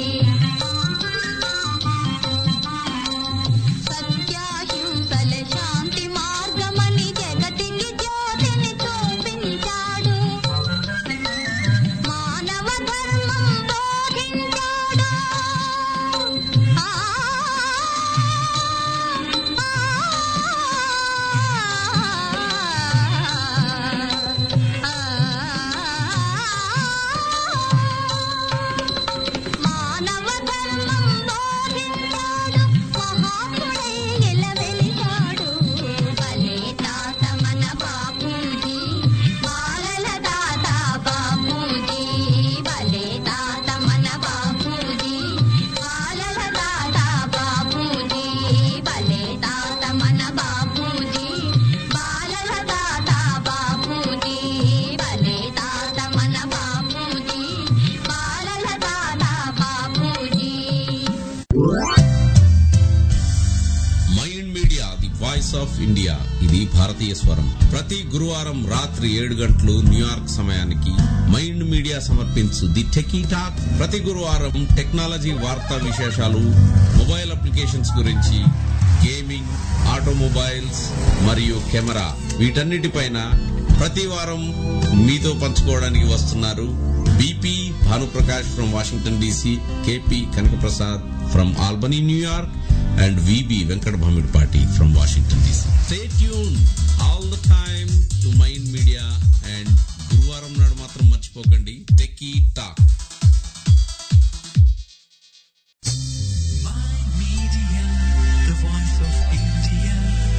సత్యాహింసల శాంతి మార్గమని జగతికి జ్యోతిని చూపించాడు మానవ ధర్మం బోధించాడు ఆ మానవ ధర్మం బోధించాడు మహాత్ముడై నిలవెలిచాడు భలే తాత మన బాపూజీ బాలల తాత బాపూజీ భలే తాత మన బాపూజీ బాలల తాత బాపూజీ భలే తాత మన బాపూజీ బాలల తాత బాపూజీ భలే తాత మన బాపూజీ బాలల తాత Bapuji mind media the voice of India ఇది భారతీయ స్వరం ప్రతి గురువారం రాత్రి ఏడు గంటలు న్యూయార్క్ సమయానికి మైండ్ మీడియా సమర్పించు ది టెకీ టాక్ ప్రతి గురువారం టెక్నాలజీ వార్తా విశేషాలు మొబైల్ అప్లికేషన్స్ గురించి గేమింగ్ ఆటోమొబైల్స్ మరియు కెమెరా వీటన్నిటిపైన ప్రతి వారం మీతో పంచుకోవడానికి వస్తున్నారు BP Bhanuprakash from Washington DC KP Kanakaprasad from Albany New York and VB Venkat Bhamidpati from Washington DC. Stay tuned all the time to Mind Media and గురువారం నాడు మాత్రం మర్చిపోకండి techie talk The voice of India.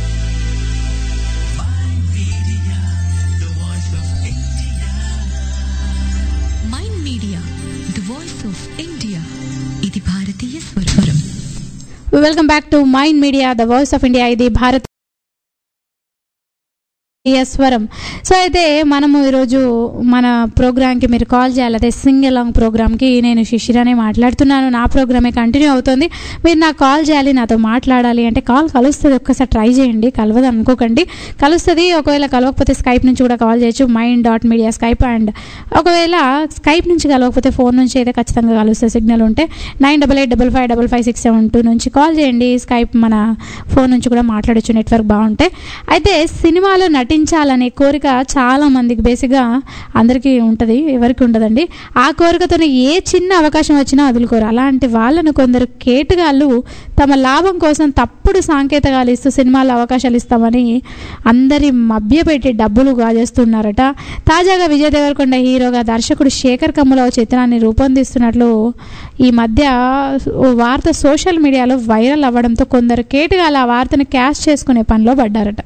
My media, the voice of India. Mind media the voice of India ఇది భారతీయ స్వరం welcome back to mind media the voice of India ఇది భారత్ స్వరం సో అయితే మనము ఈరోజు మన ప్రోగ్రామ్కి మీరు కాల్ చేయాలి అదే సింగ్ అలాంగ్ ప్రోగ్రామ్కి నేను శిశిరానే మాట్లాడుతున్నాను నా ప్రోగ్రామే కంటిన్యూ అవుతుంది మీరు నాకు కాల్ చేయాలి నాతో మాట్లాడాలి అంటే కాల్ కలుస్తుంది ఒక్కసారి ట్రై చేయండి కలవదు అనుకోకండి కలుస్తుంది ఒకవేళ కలవకపోతే స్కైప్ నుంచి కూడా కాల్ చేయొచ్చు mind dot media Skype and ఒకవేళ స్కైప్ నుంచి కలవకపోతే ఫోన్ నుంచి అయితే ఖచ్చితంగా కలుస్తుంది సిగ్నల్ ఉంటే nine double eight double five double five six seven two నుంచి కాల్ చేయండి స్కైప్ మన ఫోన్ నుంచి కూడా మాట్లాడొచ్చు నెట్వర్క్ బాగుంటే అయితే సినిమాలో నటి నటించాలనే కోరిక చాలా మందికి బేసిక్గా అందరికీ ఉంటుంది ఎవరికి ఉండదండి ఆ కోరికతోనే ఏ చిన్న అవకాశం వచ్చినా వదులుకోరు అలాంటి వాళ్ళను కొందరు కేటుగాళ్ళు తమ లాభం కోసం తప్పుడు సాంకేతికాలు ఇస్తూ సినిమాల్లో అవకాశాలు ఇస్తామని అందరి మభ్యపెట్టి డబ్బులు గాజేస్తున్నారట తాజాగా విజయ్ దేవరకొండ హీరోగా దర్శకుడు శేఖర్ కమ్ముల ఓ చిత్రాన్ని రూపొందిస్తున్నట్లు ఈ మధ్య ఓ వార్త సోషల్ మీడియాలో వైరల్ అవ్వడంతో కొందరు కేటుగాళ్ళు ఆ వార్తను క్యాష్ చేసుకునే పనిలో పడ్డారట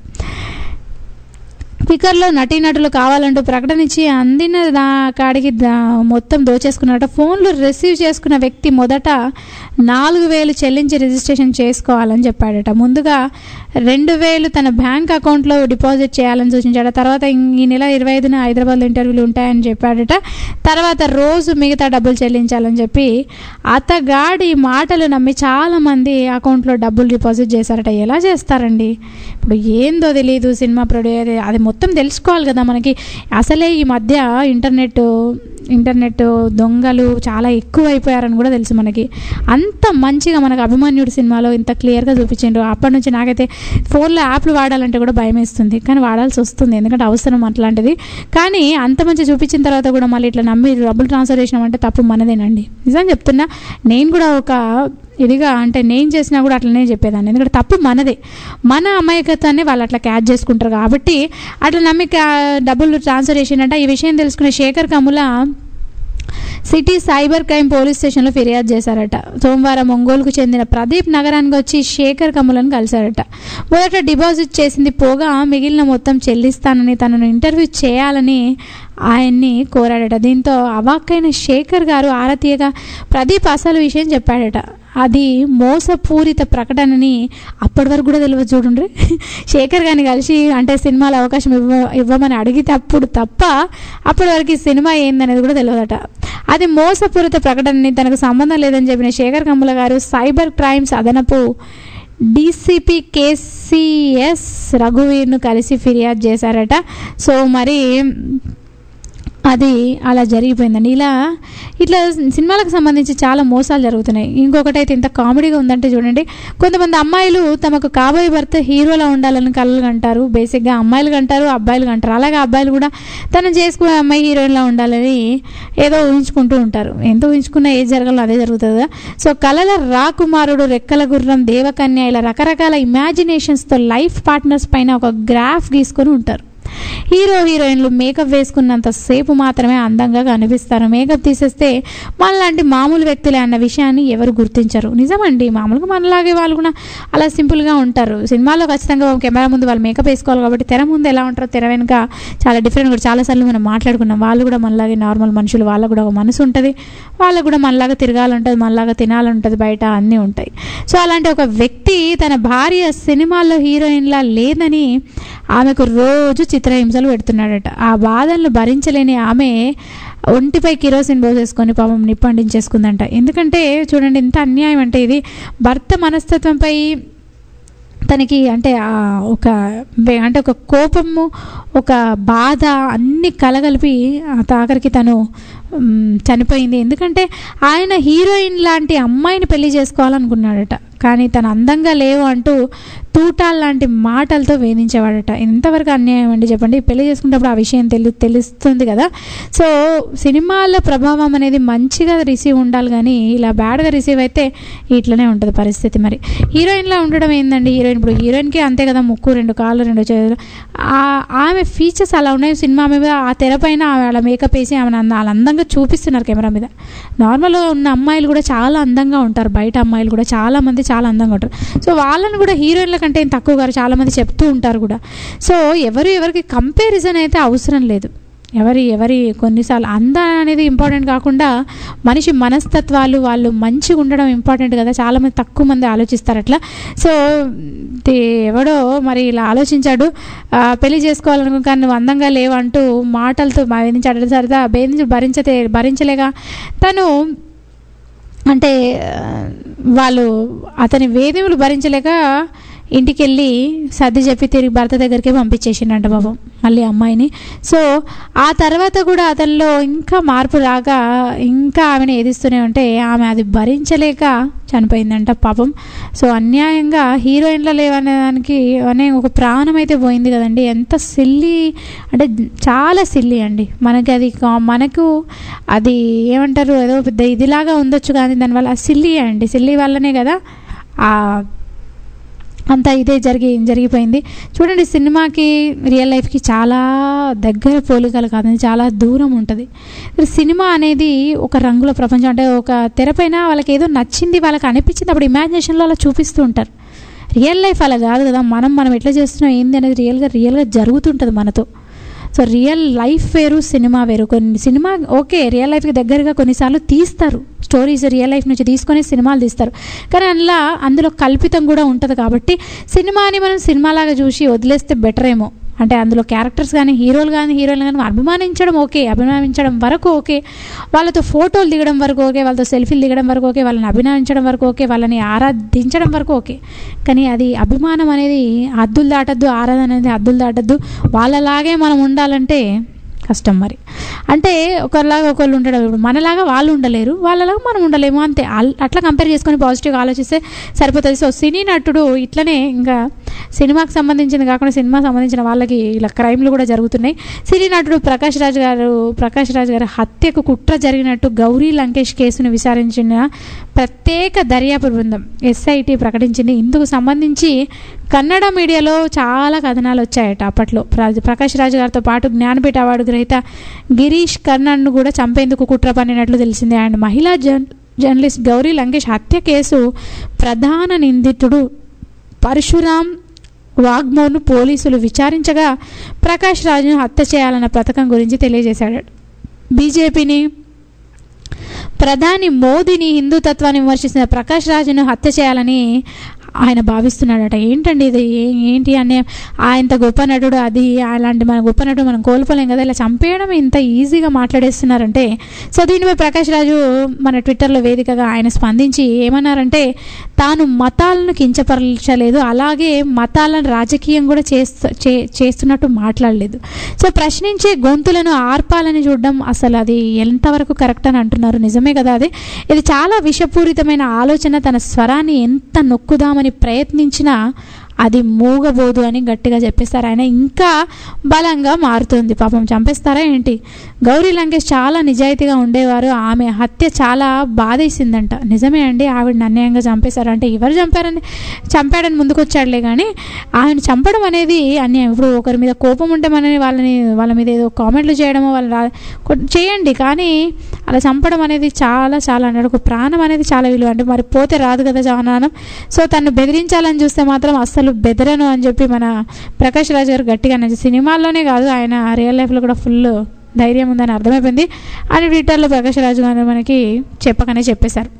స్పీకర్లో నటీనటులు కావాలంటూ ప్రకటన ఇచ్చి అందిన దా కాడికి దా మొత్తం దోచేసుకున్నట్ట ఫోన్లు రిసీవ్ చేసుకున్న వ్యక్తి మొదట నాలుగు వేలు చెల్లించి రిజిస్ట్రేషన్ చేసుకోవాలని చెప్పాడట ముందుగా రెండు వేలు తన బ్యాంక్ అకౌంట్లో డిపాజిట్ చేయాలని సూచించాడు తర్వాత ఇం- ఈ నెల ఇరవై ఐదున హైదరాబాద్లో ఇంటర్వ్యూలు ఉంటాయని చెప్పాడట తర్వాత రోజు మిగతా డబ్బులు చెల్లించాలని చెప్పి అతగాడి మాటలు నమ్మి చాలామంది అకౌంట్లో డబ్బులు డిపాజిట్ చేశారట ఎలా చేస్తారండి ఇప్పుడు ఏందో తెలియదు సినిమా ప్రొడ్యూసర్ అది మొత్తం తెలుసుకోవాలి కదా మనకి అసలే ఈ మధ్య ఇంటర్నెట్ ఇంటర్నెట్ దొంగలు చాలా ఎక్కువ అయిపోయారని కూడా తెలుసు మనకి అంత మంచిగా మనకు అభిమన్యుడు సినిమాలో ఇంత క్లియర్గా చూపించిండ్రు అప్పటి నుంచి నాకైతే ఫోన్లో యాప్లు వాడాలంటే కూడా భయం వేస్తుంది కానీ వాడాల్సి వస్తుంది ఎందుకంటే అవసరం అట్లాంటిది కానీ అంత మంచి చూపించిన తర్వాత కూడా మళ్ళీ ఇట్లా నమ్మి డబ్బులు ట్రాన్స్ఫర్ చేసినామంటే తప్పు మనదేనండి నిజం చెప్తున్నా నేను కూడా ఒక ఇదిగా అంటే నేను చేసినా కూడా అట్లనే చెప్పేదాన్ని ఎందుకంటే తప్పు మనదే మన అమాయకత్వాన్ని వాళ్ళు అట్లా క్యాచ్ చేసుకుంటారు కాబట్టి అట్లా నమ్మి క్యా- డబ్బులు ట్రాన్స్ఫర్ చేసిందంట ఈ విషయం తెలుసుకునే Shekhar Kammula city cyber crime police స్టేషన్లో ఫిర్యాదు చేశారట సోమవారం ఒంగోలుకు చెందిన ప్రదీప్ నగరానికి వచ్చి శేఖర్ కమ్ములను కలిశారట మొదట డిపాజిట్ చేసింది పోగా మిగిలిన మొత్తం చెల్లిస్తానని తనను ఇంటర్వ్యూ చేయాలని ఆయన్ని కోరాడట దీంతో అవాక్కైన శేఖర్ గారు ఆరతీయగా ప్రదీప్ అసలు విషయం చెప్పాడట అది మోసపూరిత ప్రకటనని అప్పటి వరకు కూడా తెలియదు చూడండి శేఖర్ గారిని కలిసి అంటే సినిమాలో అవకాశం ఇవ్వ ఇవ్వమని అడిగితే అప్పుడు తప్ప అప్పటి వరకు ఈ సినిమా ఏందనేది కూడా తెలియదట అది మోసపూరిత ప్రకటనని తనకు సంబంధం లేదని చెప్పిన శేఖర్ కమ్ముల గారు సైబర్ క్రైమ్స్ అదనపు డీసీపీ కేసీఎస్ రఘువీర్ను కలిసి ఫిర్యాదు చేశారట సో మరి అది అలా జరిగిపోయిందండి ఇలా ఇట్లా సినిమాలకు సంబంధించి చాలా మోసాలు జరుగుతున్నాయి ఇంకొకటి అయితే ఇంత కామెడీగా ఉందంటే చూడండి కొంతమంది అమ్మాయిలు తమకు కాబోయే భర్త హీరోలా ఉండాలని కలలు అంటారు బేసిక్గా అమ్మాయిలు అంటారు అబ్బాయిలు అంటారు అలాగే అబ్బాయిలు కూడా తను చేసుకునే అమ్మాయి హీరోయిన్లా ఉండాలని ఏదో ఊహించుకుంటూ ఉంటారు ఎంత ఊహించుకున్నా ఏది జరగాలో అదే జరుగుతుంది కదా సో కళల రాకుమారుడు రెక్కల గుర్రం దేవకన్య ఇలా రకరకాల ఇమాజినేషన్స్తో లైఫ్ పార్ట్నర్స్ పైన ఒక గ్రాఫ్ గీసుకొని ఉంటారు హీరో హీరోయిన్లు మేకప్ వేసుకున్నంత సేపు మాత్రమే అందంగా కనిపిస్తారు మేకప్ తీసేస్తే మనలాంటి మామూలు వ్యక్తులే అన్న విషయాన్ని ఎవరు గుర్తించరు నిజమండి మామూలుగా మనలాగే వాళ్ళు కూడా అలా సింపుల్గా ఉంటారు సినిమాలో ఖచ్చితంగా కెమెరా ముందు వాళ్ళు మేకప్ వేసుకోవాలి కాబట్టి తెర ముందు ఎలా ఉంటారో తెర వెనుక చాలా డిఫరెంట్ కూడా చాలాసార్లు మనం మాట్లాడుకున్నాం వాళ్ళు కూడా మనలాగే నార్మల్ మనుషులు వాళ్ళకు కూడా ఒక మనసు ఉంటుంది వాళ్ళకు కూడా మనలాగా తిరగాలంటుంది మనలాగా తినాలంటుంది బయట అన్నీ ఉంటాయి సో అలాంటి ఒక వ్యక్తి తన భార్య సినిమాల్లో హీరోయిన్లా లేదని ఆమెకు రోజు చిత్రహింసలు పెడుతున్నాడట ఆ బాధలను భరించలేని ఆమె ఒంటిపై కిరోసిన్ పోసేసుకొని పాపం నిప్పండించేసుకుందంట ఎందుకంటే చూడండి ఎంత అన్యాయం అంటే ఇది భర్త మనస్తత్వంపై తనకి అంటే ఆ ఒక వే- అంటే ఒక కోపము ఒక బాధ అన్ని కలగలిపి ఆ ఆఖరికి తను మ్, చనిపోయింది ఎందుకంటే ఆయన హీరోయిన్ లాంటి అమ్మాయిని పెళ్లి చేసుకోవాలనుకున్నాడట కానీ తను అందంగా లేవు అంటూ తూటాల్ లాంటి మాటలతో వేధించేవాడట ఎంతవరకు అన్యాయం అండి చెప్పండి పెళ్లి చేసుకున్నప్పుడు ఆ విషయం తెలు తెలుస్తుంది కదా సో సినిమాల ప్రభావం అనేది మంచిగా రిసీవ్ ఉండాలి కానీ ఇలా బ్యాడ్గా రిసీవ్ అయితే ఇట్లనే ఉంటుంది పరిస్థితి మరి హీరోయిన్లా ఉండడం ఏందండి హీరోయిన్ ఇప్పుడు హీరోయిన్కి అంతే కదా ముక్కు రెండు కాళ్ళు రెండు చేతులు ఆ- ఆమె ఫీచర్స్ అలా ఉన్నాయి సినిమా మీద ఆ తెర పైన వాళ్ళ మేకప్ వేసి ఆమె అంద వాళ్ళ అందంగా చూపిస్తున్నారు కెమెరా మీద నార్మల్గా ఉన్న అమ్మాయిలు కూడా చాలా అందంగా ఉంటారు బయట అమ్మాయిలు కూడా చాలా మంది చాలా అందంగా ఉంటారు సో వాళ్ళని కూడా హీరోయిన్ల కంటే ఏం తక్కువ గారు చాలా మంది చెప్తూ ఉంటారు కూడా సో ఎవరు ఎవరికి కంపారిజన్ అయితే అవసరం లేదు ఎవరి ఎవరి కొన్నిసార్లు అందం అనేది ఇంపార్టెంట్ కాకుండా మనిషి మనస్తత్వాలు వాళ్ళు మంచిగా ఉండడం ఇంపార్టెంట్ కదా చాలామంది తక్కువ మంది ఆలోచిస్తారు అట్లా సో ది- ఎవడో మరి ఇలా ఆలోచించాడు ఆ, పెళ్లి చేసుకోవాలనుకో కానీ నువ్వు అందంగా లేవంటూ మాటలతో వేధించాడు సరదా వేధించి భరించతే భరించలేక తను అంటే ఆ, వాళ్ళు అతని వేధింపులు భరించలేక ఇంటికి వెళ్ళి సర్ది చెప్పి తిరిగి భర్త దగ్గరికి పంపించేసిండంట పాపం మళ్ళీ అమ్మాయిని సో ఆ తర్వాత కూడా అతనిలో ఇంకా మార్పు రాక ఇంకా ఆమెను ఏదిస్తూనే ఉంటే ఆమె అది భరించలేక చనిపోయిందంట పాపం సో అన్యాయంగా హీరోయిన్లో లేవనే దానికి అనే ఒక ప్రాణం అయితే పోయింది కదండి ఎంత సిల్లి అంటే చాలా సిల్లి అండి మనకి అది కా- మనకు అది ఏమంటారు ఏదో పెద్ద ఇదిలాగా ఉండొచ్చు కానీ దానివల్ల సిల్లి అండి సిల్లి వల్లనే కదా ఆ అంతా ఇదే జరిగి జరిగిపోయింది చూడండి సినిమాకి రియల్ లైఫ్కి చాలా దగ్గర పోలికలు కాదండి చాలా దూరం ఉంటుంది సినిమా అనేది ఒక రంగుల ప్రపంచం అంటే ఒక తెరపైన వాళ్ళకి ఏదో నచ్చింది వాళ్ళకి అనిపించింది అప్పుడు ఇమాజినేషన్లో అలా చూపిస్తూ ఉంటారు రియల్ లైఫ్ అలా కాదు కదా మనం మనం ఎట్లా చేస్తున్నాం ఏంది అనేది రియల్గా రియల్గా జరుగుతుంటుంది మనతో సో రియల్ లైఫ్ వేరు సినిమా వేరు కొన్ని సినిమా ఓకే రియల్ లైఫ్కి దగ్గరగా కొన్నిసార్లు తీస్తారు స్టోరీస్ రియల్ లైఫ్ నుంచి తీసుకొని సినిమాలు తీస్తారు కానీ అందులో అందులో కల్పితం కూడా ఉంటుంది కాబట్టి సినిమాని మనం సినిమాలాగా చూసి వదిలేస్తే బెటర్ ఏమో అంటే అందులో క్యారెక్టర్స్ కానీ హీరోలు కానీ హీరోయిన్ కానీ అభిమానించడం ఓకే అభిమానించడం వరకు ఓకే వాళ్ళతో ఫోటోలు దిగడం వరకు ఓకే వాళ్ళతో సెల్ఫీలు దిగడం వరకు ఓకే వాళ్ళని అభిమానించడం వరకు ఓకే వాళ్ళని ఆరాధించడం వరకు ఓకే కానీ అది అభిమానం అనేది హద్దులు దాటద్దు ఆరాధన అనేది హద్దులు దాటద్దు వాళ్ళలాగే మనం ఉండాలంటే కష్టం మరి అంటే ఒకరిలాగా ఒకళ్ళు ఉండడం ఇప్పుడు మనలాగా వాళ్ళు ఉండలేరు వాళ్ళలాగా మనం ఉండలేము అంతే అల్- అట్లా కంపేర్ చేసుకొని పాజిటివ్గా ఆలోచిస్తే సరిపోతుంది సో సినీ నటుడు ఇట్లనే ఇంకా సినిమాకి సంబంధించింది కాకుండా సినిమా సంబంధించిన వాళ్ళకి ఇలా క్రైమ్లు కూడా జరుగుతున్నాయి సినీ నటుడు ప్రకాష్ రాజ్ గారు ప్రకాష్ రాజ్ గారి హత్యకు కుట్ర జరిగినట్టు గౌరీ లంకేష్ కేసును విచారించిన ప్రత్యేక దర్యాప్తు బృందం ఎస్ఐటి ప్రకటించింది ఇందుకు సంబంధించి కన్నడ మీడియాలో చాలా కథనాలు వచ్చాయట అప్పట్లో ప్ర- ప్రకాష్ రాజ్ గారితో పాటు జ్ఞానపీఠ అవార్డు గ్రహీత గిరీష్ కర్ణన్ను కూడా చంపేందుకు కుట్ర పన్నినట్లు తెలిసింది అండ్ మహిళా జర్న జర్నలిస్ట్ గౌరీ లంకేష్ హత్య కేసు ప్రధాన నిందితుడు పరశురాం వాగ్మోర్ను పోలీసులు విచారించగా ప్రకాష్ రాజును హత్య చేయాలన్న పథకం గురించి తెలియజేశాడు బీజేపీని ప్రధాని మోదీని హిందుతత్వాన్ని విమర్శిస్తున్న ప్రకాష్ రాజును హత్య చేయాలని ఆయన భావిస్తున్నాడట ఏంటండి ఇది ఏ- ఏంటి అనే ఇంత గొప్ప నటుడు అది అలాంటి మన గొప్ప నటుడు మనం కోల్పోలేం కదా ఇలా చంపేయడం ఇంత ఈజీగా మాట్లాడేస్తున్నారంటే సో దీనిపై ప్రకాష్ రాజు మన ట్విట్టర్లో వేదికగా ఆయన స్పందించి ఏమన్నారంటే తాను మతాలను కించపరచలేదు అలాగే మతాలను రాజకీయం కూడా చేస్తూ చే- చేస్తున్నట్టు మాట్లాడలేదు సో ప్రశ్నించే గొంతులను ఆర్పాలని చూడడం అసలు అది ఎంతవరకు కరెక్ట్ అని అంటున్నారు నిజమే కదా అది ఇది చాలా విషపూరితమైన ఆలోచన తన స్వరాన్ని ఎంత నొక్కుదామని ప్రయత్నించినా అది మూగబోదు అని గట్టిగా చెప్పేస్తారు ఆయన ఇంకా బలంగా మారుతుంది పాపం చంపేస్తారా ఏంటి గౌరీ లంకేష్ చాలా నిజాయితీగా ఉండేవారు ఆమె హత్య చాలా బాధేసిందంట నిజమే అండి ఆవిడని అన్యాయంగా చంపేశారు అంటే ఎవరు చంపారని చంపాడని ముందుకు వచ్చాడులే కానీ ఆయన చంపడం అనేది అన్యాయం ఇప్పుడు ఒకరి మీద కోపం ఉంటే మనని వాళ్ళని వాళ్ళ మీద ఏదో కామెంట్లు చేయడమో వాళ్ళ రా- కొ- చేయండి కానీ అలా చంపడం అనేది చాలా చాలా అన్నాడు ఒక ప్రాణం అనేది చాలా విలువ అంటే మరి పోతే రాదు కదా జానానం సో తను బెదిరించాలని చూస్తే మాత్రం అస్సలు బెదరను అని చెప్పి మన ప్రకాష్ రాజ్ గారు గట్టిగా అన్నది సినిమాల్లోనే కాదు ఆయన రియల్ లైఫ్లో కూడా ఫుల్ ధైర్యం ఉందని అర్థమైపోయింది అని ట్విట్టర్లో ప్రకాష్ రాజు గారు మనకి చెప్పకనే చెప్పేశారు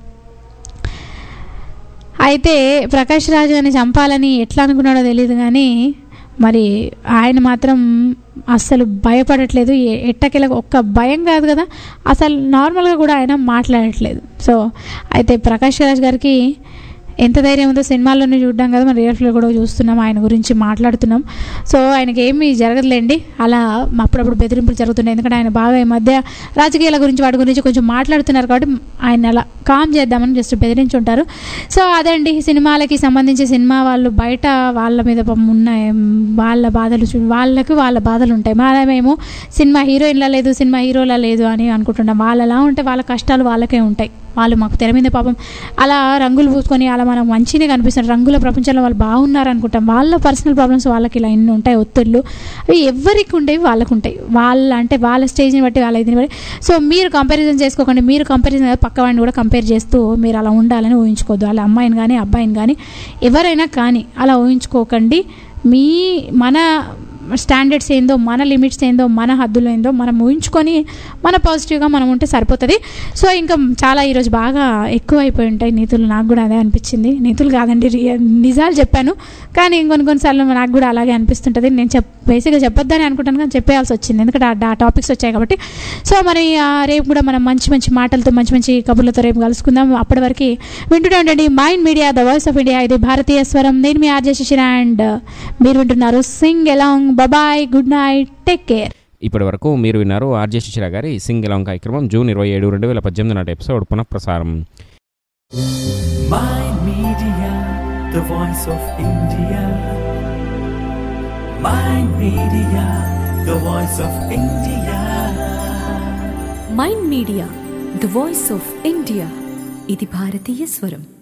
అయితే ప్రకాష్ రాజు అని చంపాలని ఎట్లా అనుకున్నాడో తెలియదు కానీ మరి ఆయన మాత్రం అస్సలు భయపడట్లేదు ఎ- ఎట్టకేలకు ఒక్క భయం కాదు కదా అసలు నార్మల్గా కూడా ఆయన మాట్లాడట్లేదు సో అయితే ప్రకాష్ రాజ్ గారికి ఎంత ధైర్యం ఉందో సినిమాల్లోనే చూడడం కదా మన రియల్ ఫ్లో కూడా చూస్తున్నాం ఆయన గురించి మాట్లాడుతున్నాం సో ఆయనకి ఏమీ జరగదులేండి అలా అప్పుడప్పుడు బెదిరింపులు జరుగుతున్నాయి ఎందుకంటే ఆయన బాగా ఈ మధ్య రాజకీయాల గురించి వాటి గురించి కొంచెం మాట్లాడుతున్నారు కాబట్టి ఆయన అలా కామ్ చేద్దామని జస్ట్ బెదిరించి ఉంటారు సో అదండి సినిమాలకి సంబంధించి సినిమా వాళ్ళు బయట వాళ్ళ మీద పాపం ఉన్న ఏం, వాళ్ళ బాధలు చూ వాళ్ళకు వాళ్ళ బాధలు ఉంటాయి మనమేమో సినిమా హీరోయిన్లా లేదు సినిమా హీరోలా లేదు అని అనుకుంటున్నాం వాళ్ళలా ఉంటే వాళ్ళ కష్టాలు వాళ్ళకే ఉంటాయి వాళ్ళు మాకు తెర మీద పాపం అలా రంగులు పూసుకొని అలా మనం మంచిగా కనిపిస్తున్నారు రంగుల ప్రపంచంలో వాళ్ళు బాగున్నారు అనుకుంటాం వాళ్ళ పర్సనల్ ప్రాబ్లమ్స్ వాళ్ళకి ఇలా ఎన్ని ఉంటాయి ఒత్తిళ్ళు అవి ఎవరికి ఉండేవి వాళ్ళకు ఉంటాయి వాళ్ళ అంటే వాళ్ళ స్టేజ్ని బట్టి వాళ్ళ ఇదిని బట్టి సో మీరు కంపారిజన్ చేసుకోకండి మీరు కంపారిజన్ పక్క వాడిని కూడా కంపేర్ చేస్తూ మీరు అలా ఉండాలని ఊహించుకోవద్దు వాళ్ళ అమ్మాయిని కానీ అబ్బాయిని కానీ ఎవరైనా కానీ అలా ఊహించుకోకండి మీ మన స్టాండర్డ్స్ ఏందో మన లిమిట్స్ ఏందో మన హద్దులు ఏందో మనం ఊహించుకొని మన పాజిటివ్గా మనం ఉంటే సరిపోతుంది సో ఇంకా చాలా ఈరోజు బాగా ఎక్కువ అయిపోయి ఉంటాయి నీతులు నాకు కూడా అదే అనిపించింది నీతులు కాదండి రి- నిజాలు చెప్పాను కానీ ఇంకొన్ని కొన్నిసార్లు నాకు కూడా అలాగే అనిపిస్తుంటుంది నేను చెప్ బేసిక్గా చెప్పొద్దని అనుకుంటాను కానీ చెప్పేయాల్సి వచ్చింది ఎందుకంటే ఆ టాపిక్స్ వచ్చాయి కాబట్టి సో మరి ఆ, రేపు కూడా మనం మంచి మంచి మాటలతో మంచి మంచి కబుర్లతో రేపు కలుసుకుందాం అప్పటి వరకు వింటూనే ఉండండి mind media the voice of India ఇది భారతీయ స్వరం నేను మీ ఆర్జే శిశిర అండ్ మీరు వింటున్నారు sing along bye good night take care ఇప్పటి వరకు మీరు విన్నారు ఆర్జే శిశిర గారి సింగ్ ఎలాంగ్ కార్యక్రమం జూన్ ఇరవై ఏడు రెండు వేల పద్దెనిమిది నాటి ఎపిసోడ్ పునఃప్రసారం Mind Media, the voice of India. Mind Media, the voice of India. Mind media the voice of India ఇది భారతీయ స్వరం